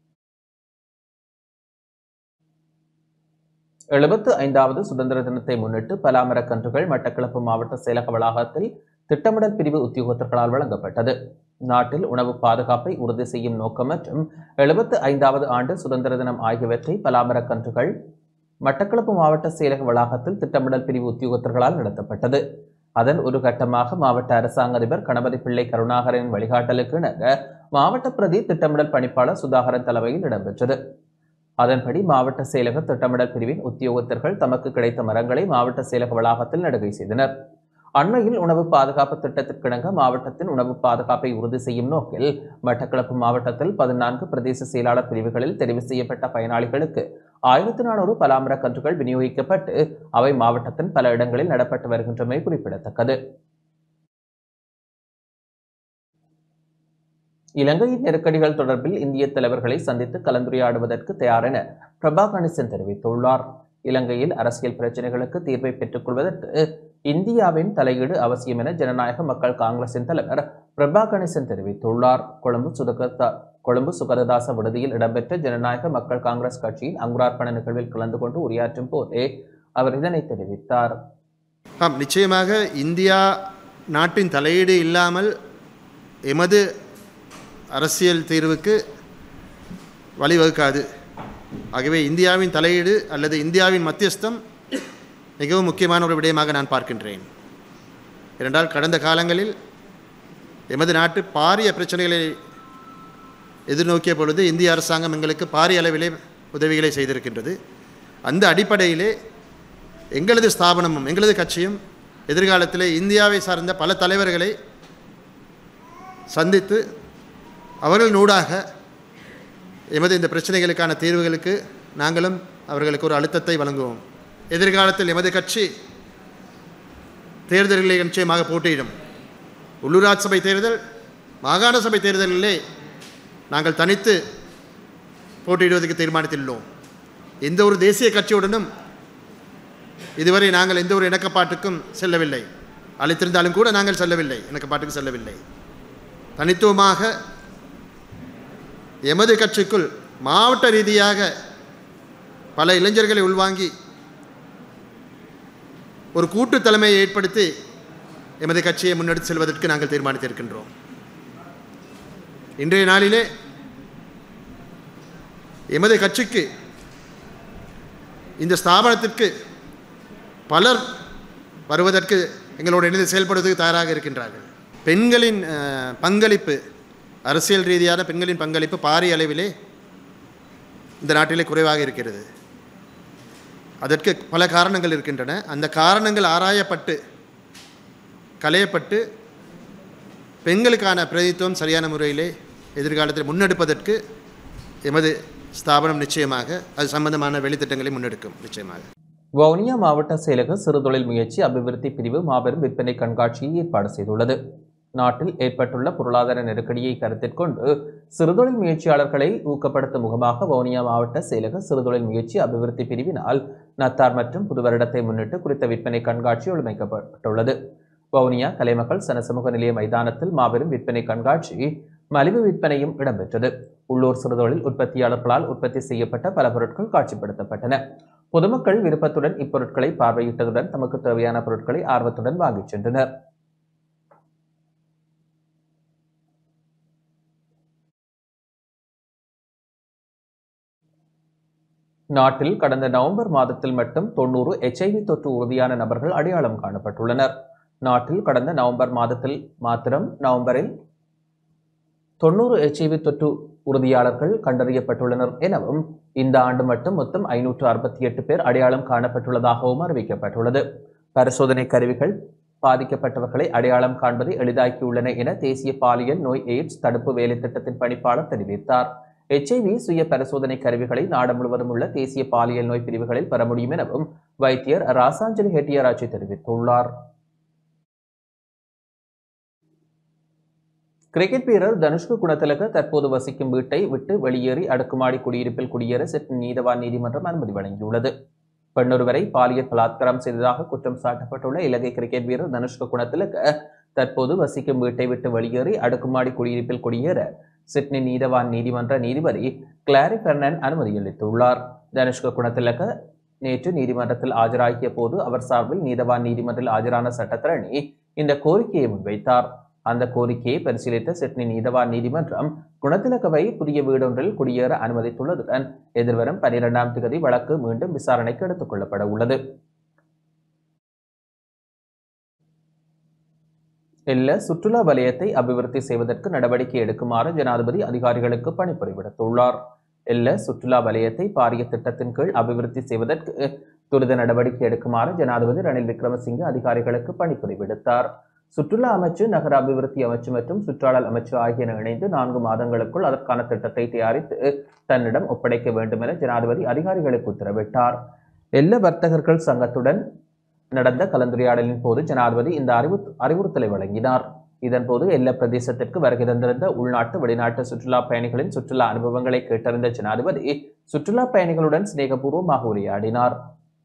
எழுபத்து ஐந்தாவது சுதந்திர தினத்தை முன்னிட்டு பலாமரக் கன்றுகள் மட்டக்களப்பு மாவட்ட செயலக வளாகத்தில் திட்டமிடல் பிரிவு உத்தியோகத்தர்களால் வழங்கப்பட்டது நாட்டில் உணவு பாதுகாப்பை உறுதி செய்யும் நோக்கம் மற்றும் எழுபத்து ஐந்தாவது ஆண்டு சுதந்திர தினம் ஆகியவற்றை பலாமரக் கன்றுகள் மட்டக்களப்பு மாவட்ட செயலக வளாகத்தில் திட்டமிடல் பிரிவு உத்தியோகத்தர்களால் நடத்தப்பட்டது அதன் ஒரு கட்டமாக மாவட்ட அரசாங்க அதிபர் கணபதி பிள்ளை கருணாகரனின் வழிகாட்டலுக்கு இணங்க மாவட்ட பிரதி திட்டமிடல் பணிப்பாளர் சுதாகரன் தலைமையில் இடம்பெற்றது அதன்படி மாவட்ட செயலக திட்டமிடல் பிரிவின் உத்தியோகத்தர்கள் தமக்கு கிடைத்த மரங்களை மாவட்ட செயலக வளாகத்தில் நடுகை செய்தனர் அண்மையில் உணவு பாதுகாப்பு திட்டத்திற்கிணங்க மாவட்டத்தின் உணவு பாதுகாப்பை உறுதி செய்யும் நோக்கில் மட்டக்களப்பு மாவட்டத்தில் பதினான்கு பிரதேச செயலாளர் பிரிவுகளில் தெரிவு செய்யப்பட்ட பயனாளிகளுக்கு ஆயிரத்தி நானூறு பலாமர கன்றுகள் விநியோகிக்கப்பட்டு அவை மாவட்டத்தின் பல இடங்களில் நடப்பட்டு வருகின்றமை குறிப்பிடத்தக்கது இலங்கையின் நெருக்கடிகள் தொடர்பில் இந்திய தலைவர்களை சந்தித்து கலந்துரையாடுவதற்கு தயார் என பிரபா கணேசன் தெரிவித்துள்ளார் இலங்கையில் அரசியல் பிரச்சனைகளுக்கு தீர்வை பெற்றுக் கொள்வதற்கு இந்தியாவின் தலையீடு அவசியம் என ஜனநாயக மக்கள் காங்கிரசின் தலைவர் பிரபா கணேசன் தெரிவித்துள்ளார் கொழும்பு சுதகதா கொழும்பு சுகரதாச விடுதியில் இடம்பெற்ற ஜனநாயக மக்கள் காங்கிரஸ் கட்சியின் அங்குரார்ப்பண நிகழ்வில் கலந்து கொண்டு உரையாற்றும் போதே அவர் இதனை தெரிவித்தார் ஆம் நிச்சயமாக இந்தியா நாட்டின் தலையீடு இல்லாமல் எமது அரசியல் தீர்வுக்கு வழிவகுக்காது ஆகவே இந்தியாவின் தலையீடு அல்லது இந்தியாவின் மத்தியஸ்தம் மிகவும் முக்கியமான ஒரு விடயமாக நான் பார்க்கின்றேன் ஏனென்றால் கடந்த காலங்களில் எமது நாட்டு பாரிய பிரச்சனைகளை எதிர்நோக்கிய பொழுது இந்திய அரசாங்கம் எங்களுக்கு பாரிய அளவிலே உதவிகளை செய்திருக்கின்றது அந்த அடிப்படையிலே எங்களது ஸ்தாபனமும் எங்களது கட்சியும் எதிர்காலத்திலே இந்தியாவை சார்ந்த பல தலைவர்களை சந்தித்து அவர்கள் நூடாக எமது இந்த பிரச்சனைகளுக்கான தீர்வுகளுக்கு நாங்களும் அவர்களுக்கு ஒரு அழுத்தத்தை வழங்குவோம் எதிர்காலத்தில் எமது கட்சி தேர்தல்களை நிச்சயமாக போட்டியிடும் உள்ளூராட்சி சபை தேர்தல் மாகாண சபை தேர்தலிலே நாங்கள் தனித்து போட்டியிடுவதற்கு தீர்மானித்துள்ளோம் எந்த ஒரு தேசிய கட்சியுடனும் இதுவரை நாங்கள் எந்த ஒரு இணக்கப்பாட்டுக்கும் செல்லவில்லை அழைத்திருந்தாலும் கூட நாங்கள் செல்லவில்லை இணக்கப்பாட்டுக்கு செல்லவில்லை தனித்துவமாக எமது கட்சிக்குள் மாவட்ட ரீதியாக பல இளைஞர்களை உள்வாங்கி ஒரு கூட்டு தலைமையை ஏற்படுத்தி எமது கட்சியை முன்னெடுத்து செல்வதற்கு நாங்கள் தீர்மானித்திருக்கின்றோம் இன்றைய நாளிலே எமது கட்சிக்கு இந்த ஸ்தாபனத்திற்கு பலர் வருவதற்கு எங்களோடு இணைந்து செயல்படுவதற்கு தயாராக இருக்கின்றார்கள் பெண்களின் அஹ், பங்களிப்பு அரசியல் ரீதியான பெண்களின் பங்களிப்பு பாரிய அளவிலே இந்த நாட்டிலே குறைவாக இருக்கிறது அதற்கு பல காரணங்கள் இருக்கின்றன அந்த காரணங்கள் ஆராயப்பட்டு களையப்பட்டு பெண்களுக்கான பிரதித்துவம் சரியான முறையிலே எதிர்காலத்தில் முன்னெடுப்பதற்கு எமது ஸ்தாபனம் நிச்சயமாக அது சம்பந்தமான வெளித்திட்டங்களை முன்னெடுக்கும் நிச்சயமாக வவுனியா மாவட்ட செயலக சிறுதொழில் முயற்சி அபிவிருத்தி பிரிவு மாபெரும் விற்பனை கண்காட்சியை ஏற்பாடு செய்துள்ளது நாட்டில் ஏற்பட்டுள்ள பொருளாதார நெருக்கடியை கருத்தில் கொண்டு சிறுதொழில் முயற்சியாளர்களை ஊக்கப்படுத்தும் முகமாக வவுனியா மாவட்ட செயலக சிறுதொழில் முயற்சி அபிவிருத்தி பிரிவினால் நத்தார் மற்றும் புது வருடத்தை முன்னிட்டு குறித்த விற்பனை கண்காட்சி ஒழுமைக்கப்பட்டுள்ளது வவுனியா கலைமகள் சனசமூக நிலைய மைதானத்தில் மாபெரும் விற்பனை கண்காட்சி மலிவு விற்பனையும் இடம்பெற்றது உள்ளூர் சிறுதொழில் உற்பத்தியாளர்களால் உற்பத்தி செய்யப்பட்ட பல பொருட்கள் காட்சிப்படுத்தப்பட்டன பொதுமக்கள் விருப்பத்துடன் இப்பொருட்களை பார்வையிட்டதுடன் தமக்கு தேவையான பொருட்களை ஆர்வத்துடன் வாங்கிச் சென்றனர் நாட்டில் கடந்த நவம்பர் மாதத்தில் மட்டும் தொண்ணூறு எச்ஐவி தொற்று உறுதியான நபர்கள் அடையாளம் காணப்பட்டுள்ளனர் நாட்டில் கடந்த நவம்பர் மாதத்தில் மாத்திரம் நவம்பரில் தொண்ணூறு எச்ஐவி தொற்று உறுதியாளர்கள் கண்டறியப்பட்டுள்ளனர் எனவும் இந்த ஆண்டு மட்டும் மொத்தம் ஐநூற்று அறுபத்தி எட்டு பேர் அடையாளம் காணப்பட்டுள்ளதாகவும் அறிவிக்கப்பட்டுள்ளது பரிசோதனை கருவிகள் பாதிக்கப்பட்டவர்களை அடையாளம் காண்பதை எளிதாக்கியுள்ளன என தேசிய பாலியல் நோய் எய்ட்ஸ் தடுப்பு வேலை திட்டத்தின் பணிப்பாளர் தெரிவித்தார் எச்ஐவி சுய பரிசோதனை கருவிகளை நாடு முழுவதும் உள்ள தேசிய பாலியல் நோய் பிரிவுகளில் பெற முடியும் எனவும் வைத்தியர் ராசாஞ்சலி ஹெட்டியராஜி தெரிவித்துள்ளார் கிரிக்கெட் வீரர் தனுஷ்கு குணத்திலக தற்போது வசிக்கும் வீட்டை விட்டு வெளியேறி அடுக்குமாடி குடியிருப்பில் குடியேற சிட்னி நீதவான் நீதிமன்றம் அனுமதி வழங்கியுள்ளது பெண்ணொருவரை பாலியல் பலாத்காரம் செய்ததாக குற்றம் சாட்டப்பட்டுள்ள இலங்கை கிரிக்கெட் வீரர் தனுஷ்கு குணத்திலக தற்போது வசிக்கும் வீட்டை விட்டு வெளியேறி அடுக்குமாடி குடியிருப்பில் குடியேற சிட்னி நீதவான் நீதிமன்ற நீதிபதி கிளாரி பெர்னன் அனுமதியளித்துள்ளார் தனுஷ்க குணத்திலக நேற்று நீதிமன்றத்தில் ஆஜராகிய போது அவர் சார்பில் நீதவான் நீதிமன்றில் ஆஜரான சட்டத்தரணி இந்த கோரிக்கையை முன்வைத்தார் அந்த கோரிக்கையை பரிசீலித்த சிட்னி நீதவான் நீதிமன்றம் குணத்திலக்கவை புதிய வீடொன்றில் குடியேற அனுமதித்துள்ளதுடன் எதிர்வரும் பனிரெண்டாம் தேதி வழக்கு மீண்டும் விசாரணைக்கு எடுத்துக் கொள்ளப்பட உள்ளது இல்ல சுற்றுலா வலயத்தை அபிவிருத்தி செய்வதற்கு நடவடிக்கை எடுக்குமாறு ஜனாதிபதி அதிகாரிகளுக்கு பணிப்புரை விடுத்துள்ளார் இல்ல சுற்றுலா வலயத்தை பாரிய திட்டத்தின் கீழ் அபிவிருத்தி செய்வதற்கு துரித நடவடிக்கை எடுக்குமாறு ஜனாதிபதி ரணில் விக்ரமசிங்கே அதிகாரிகளுக்கு பணிப்புரை விடுத்தார் சுற்றுலா அமைச்சு நகர அபிவிருத்தி அமைச்சு மற்றும் சுற்றாடல் அமைச்சு ஆகியன இணைந்து நான்கு மாதங்களுக்குள் அதற்கான திட்டத்தை தயாரித்து தன்னிடம் ஒப்படைக்க வேண்டும் என ஜனாதிபதி அதிகாரிகளுக்கு உத்தரவிட்டார் எல்ல வர்த்தகர்கள் சங்கத்துடன் நடந்த கலந்துரையாடலின் போது ஜனாதிபதி இந்த அறிவு அறிவுறுத்தலை வழங்கினார் இதன்போது எல்ல பிரதேசத்திற்கு வருகை தந்திருந்த உள்நாட்டு வெளிநாட்டு சுற்றுலா பயணிகளின் சுற்றுலா அனுபவங்களை கேட்டறிந்த ஜனாதிபதி சுற்றுலா பயணிகளுடன் சிநேகபூர்வமாக உரையாடினார்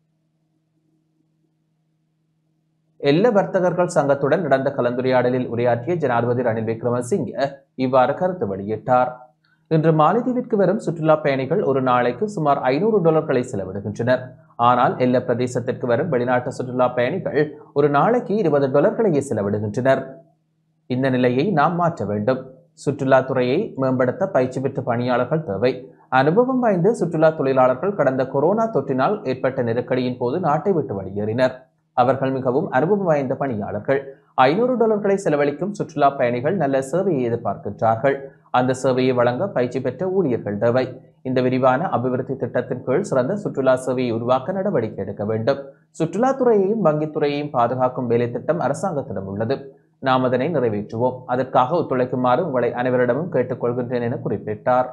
எல்ல வர்த்தகர்கள் சங்கத்துடன் நடந்த கலந்துரையாடலில் உரையாற்றிய ஜனாதிபதி ரணில் விக்ரமசிங்கே இவ்வாறு கருத்து வெளியிட்டார் இன்று மாலைதீவிற்கு வரும் சுற்றுலா பயணிகள் ஒரு நாளைக்கு சுமார் ஐநூறு டாலர்களை செலவிடுகின்றனர் ஆனால் எல்ல பிரதேசத்திற்கு வரும் வெளிநாட்டு சுற்றுலா பயணிகள் ஒரு நாளைக்கு இருபது டாலர்களையே செலவிடுகின்றனர் இந்த நிலையை நாம் மாற்ற வேண்டும் சுற்றுலாத்துறையை மேம்படுத்த பயிற்சி பெற்ற பணியாளர்கள் தேவை அனுபவம் வாய்ந்த சுற்றுலா தொழிலாளர்கள் கடந்த கொரோனா தொற்றினால் ஏற்பட்ட நெருக்கடியின் போது நாட்டை விட்டு வெளியேறினர் அவர்கள் மிகவும் அனுபவம் வாய்ந்த பணியாளர்கள் ஐநூறு டாலர்களை செலவழிக்கும் சுற்றுலா பயணிகள் நல்ல சேவையை எதிர்பார்க்கின்றார்கள் அந்த சேவையை வழங்க பயிற்சி பெற்ற ஊழியர்கள் தேவை இந்த விரிவான அபிவிருத்தி திட்டத்தின் கீழ் சிறந்த சுற்றுலா சேவையை உருவாக்க நடவடிக்கை எடுக்க வேண்டும் சுற்றுலாத்துறையையும் வங்கித்துறையையும் பாதுகாக்கும் வேலை திட்டம் அரசாங்கத்திடம் உள்ளது நாம் அதனை நிறைவேற்றுவோம் அதற்காக ஒத்துழைக்குமாறு உங்களை அனைவரிடமும் கேட்டுக்கொள்கின்றேன் என குறிப்பிட்டார்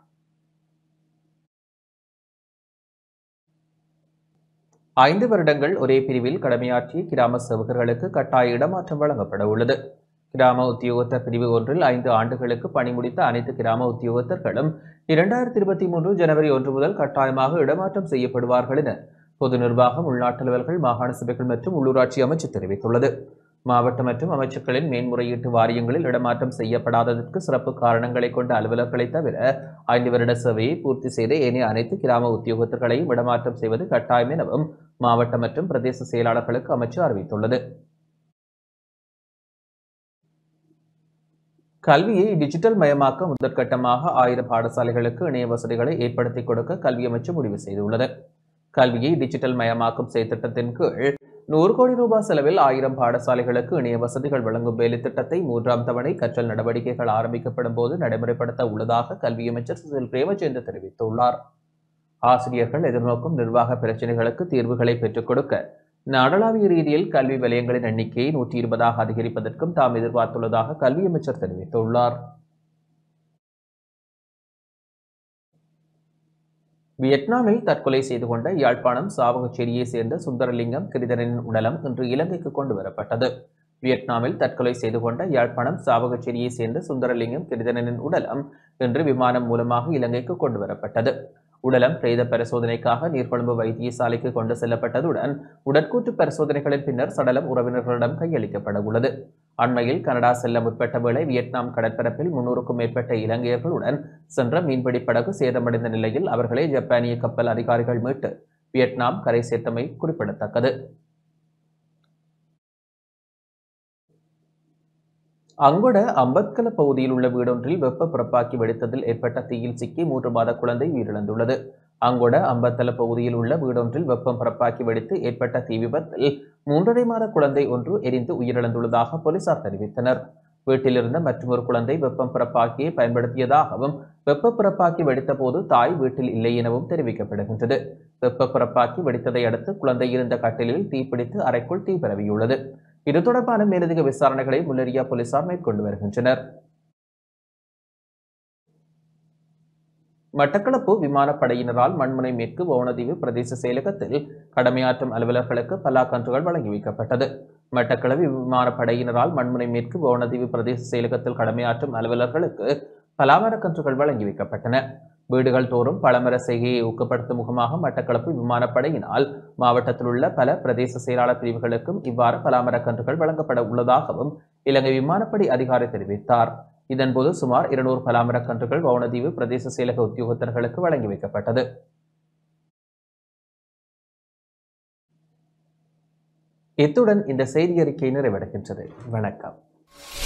ஐந்து வருடங்கள் ஒரே பிரிவில் கடமையாற்றிய கிராம சேவகர்களுக்கு கட்டாய இடமாற்றம் வழங்கப்பட உள்ளது கிராம உத்தியோகத்தர் பிரிவு ஒன்றில் ஐந்து ஆண்டுகளுக்கு பணி முடித்த அனைத்து கிராம உத்தியோகத்தர்களும் இரண்டாயிரத்தி இருபத்தி மூன்று ஜனவரி ஒன்று முதல் கட்டாயமாக இடமாற்றம் செய்யப்படுவார்கள் என பொது நிர்வாகம் உள்நாட்டு அலுவல்கள் மாகாண சபைகள் மற்றும் உள்ளூராட்சி அமைச்சு தெரிவித்துள்ளது மாவட்ட மற்றும் அமைச்சுக்களின் மேன்முறையீட்டு வாரியங்களில் இடமாற்றம் செய்யப்படாததற்கு சிறப்பு காரணங்களை கொண்ட அலுவலர்களை தவிர ஐந்து வருட சேவையை பூர்த்தி செய்த ஏனைய அனைத்து கிராம உத்தியோகத்தர்களையும் இடமாற்றம் செய்வது கட்டாயம் எனவும் மாவட்ட மற்றும் பிரதேச செயலாளர்களுக்கு அமைச்சு அறிவித்துள்ளது கல்வியை டிஜிட்டல் மயமாக்க முதற்கட்டமாக ஆயிரம் பாடசாலைகளுக்கு இணைய வசதிகளை ஏற்படுத்தி கொடுக்க கல்வி அமைச்சு முடிவு செய்துள்ளது கல்வியை டிஜிட்டல் மயமாக்கும் செயற்திட்டத்தின் கீழ் நூறு கோடி ரூபாய் செலவில் ஆயிரம் பாடசாலைகளுக்கு இணைய வசதிகள் வழங்கும் வேலை திட்டத்தை மூன்றாம் தவணை கற்றல் நடவடிக்கைகள் ஆரம்பிக்கப்படும் போது நடைமுறைப்படுத்த உள்ளதாக கல்வி அமைச்சர் சுசில் பிரேமச்சந்திர தெரிவித்துள்ளார் ஆசிரியர்கள் எதிர்நோக்கும் நிர்வாக பிரச்சினைகளுக்கு தீர்வுகளை பெற்றுக் கொடுக்க நாடளாவிய ரீதியில் கல்வி வலயங்களின் எண்ணிக்கையை நூற்றி இருபதாக அதிகரிப்பதற்கும் தாம் எதிர்பார்த்துள்ளதாக கல்வி அமைச்சர் தெரிவித்துள்ளார் வியட்நாமில் தற்கொலை செய்து கொண்ட யாழ்ப்பாணம் சாவகச்சேரியை சேர்ந்த சுந்தரலிங்கம் கிரிதரனின் உடலம் இன்று இலங்கைக்கு கொண்டு வரப்பட்டது வியட்நாமில் தற்கொலை செய்து கொண்ட யாழ்ப்பாணம் சாவகச்சேரியை சேர்ந்த சுந்தரலிங்கம் கிரிதரனின் உடலம் இன்று விமானம் மூலமாக இலங்கைக்கு கொண்டு வரப்பட்டது உடலம் பிரேத பரிசோதனைக்காக நீர்கொழும்பு வைத்தியசாலைக்கு கொண்டு செல்லப்பட்டதுடன் உடற்கூற்று பரிசோதனைகளின் பின்னர் சடலம் உறவினர்களிடம் கையளிக்கப்பட உள்ளது அண்மையில் கனடா செல்ல முற்பட்ட வேளை வியட்நாம் கடற்பரப்பில் முன்னூறுக்கும் மேற்பட்ட இலங்கையர்களுடன் சென்ற மீன்பிடி படகு சேதமடைந்த நிலையில் அவர்களை ஜப்பானிய கப்பல் அதிகாரிகள் மீட்டு வியட்நாம் கரை சேர்த்தமை குறிப்பிடத்தக்கது அங்கொட அம்பத்கல பகுதியில் உள்ள வீடொன்றில் வெப்ப புறப்பாக்கி வெடித்ததில் ஏற்பட்ட தீயில் சிக்கி மூன்று மாத குழந்தை உயிரிழந்துள்ளது அங்கொட அம்பத்தல பகுதியில் உள்ள வீடொன்றில் வெப்பம் புறப்பாக்கி வெடித்து ஏற்பட்ட தீ விபத்தில் மூன்றரை மாத குழந்தை ஒன்று எரிந்து உயிரிழந்துள்ளதாக போலீசார் தெரிவித்தனர் வீட்டிலிருந்த மற்றொரு குழந்தை வெப்பம் புறப்பாக்கியை பயன்படுத்தியதாகவும் வெப்ப புறப்பாக்கி வெடித்த போது தாய் வீட்டில் இல்லை எனவும் தெரிவிக்கப்படுகின்றது வெப்ப புறப்பாக்கி வெடித்ததை அடுத்து குழந்தை இருந்த கட்டிலில் தீப்பிடித்து அறைக்குள் தீ பரவியுள்ளது இது தொடர்பான மேலதிக விசாரணைகளை முல்லரியா போலீசார் மேற்கொண்டு வருகின்றனர் மட்டக்களப்பு விமானப்படையினரால் மண்முனை மேற்கு வவுணதீவு பிரதேச செயலகத்தில் கடமையாற்றும் அலுவலர்களுக்கு பல்லாக்கன்றுகள் வழங்கி வைக்கப்பட்டது மட்டக்களப்பு விமானப்படையினரால் மண்முனை மேற்கு வவுணதீவு பிரதேச செயலகத்தில் கடமையாற்றும் அலுவலர்களுக்கு பலாமரக்கன்றுகள் வழங்கி வைக்கப்பட்டன வீடுகள் தோறும் பழமர செய்கையை ஊக்கப்படுத்தும் முகமாக மட்டக்களப்பு விமானப்படையினால் மாவட்டத்தில் உள்ள பல பிரதேச செயலாளர் பிரிவுகளுக்கும் இவ்வாறு பலாமரக்கன்றுகள் வழங்கப்பட உள்ளதாகவும் இலங்கை விமானப்படை அதிகாரி தெரிவித்தார் இதன்போது சுமார் இருநூறு பலாமரக்கன்றுகள் வவுணதீவு பிரதேச செயலக உத்தியோகத்தர்களுக்கு வழங்கி வைக்கப்பட்டது இத்துடன் இந்த செய்தி அறிக்கை நிறைவடைகின்றது வணக்கம்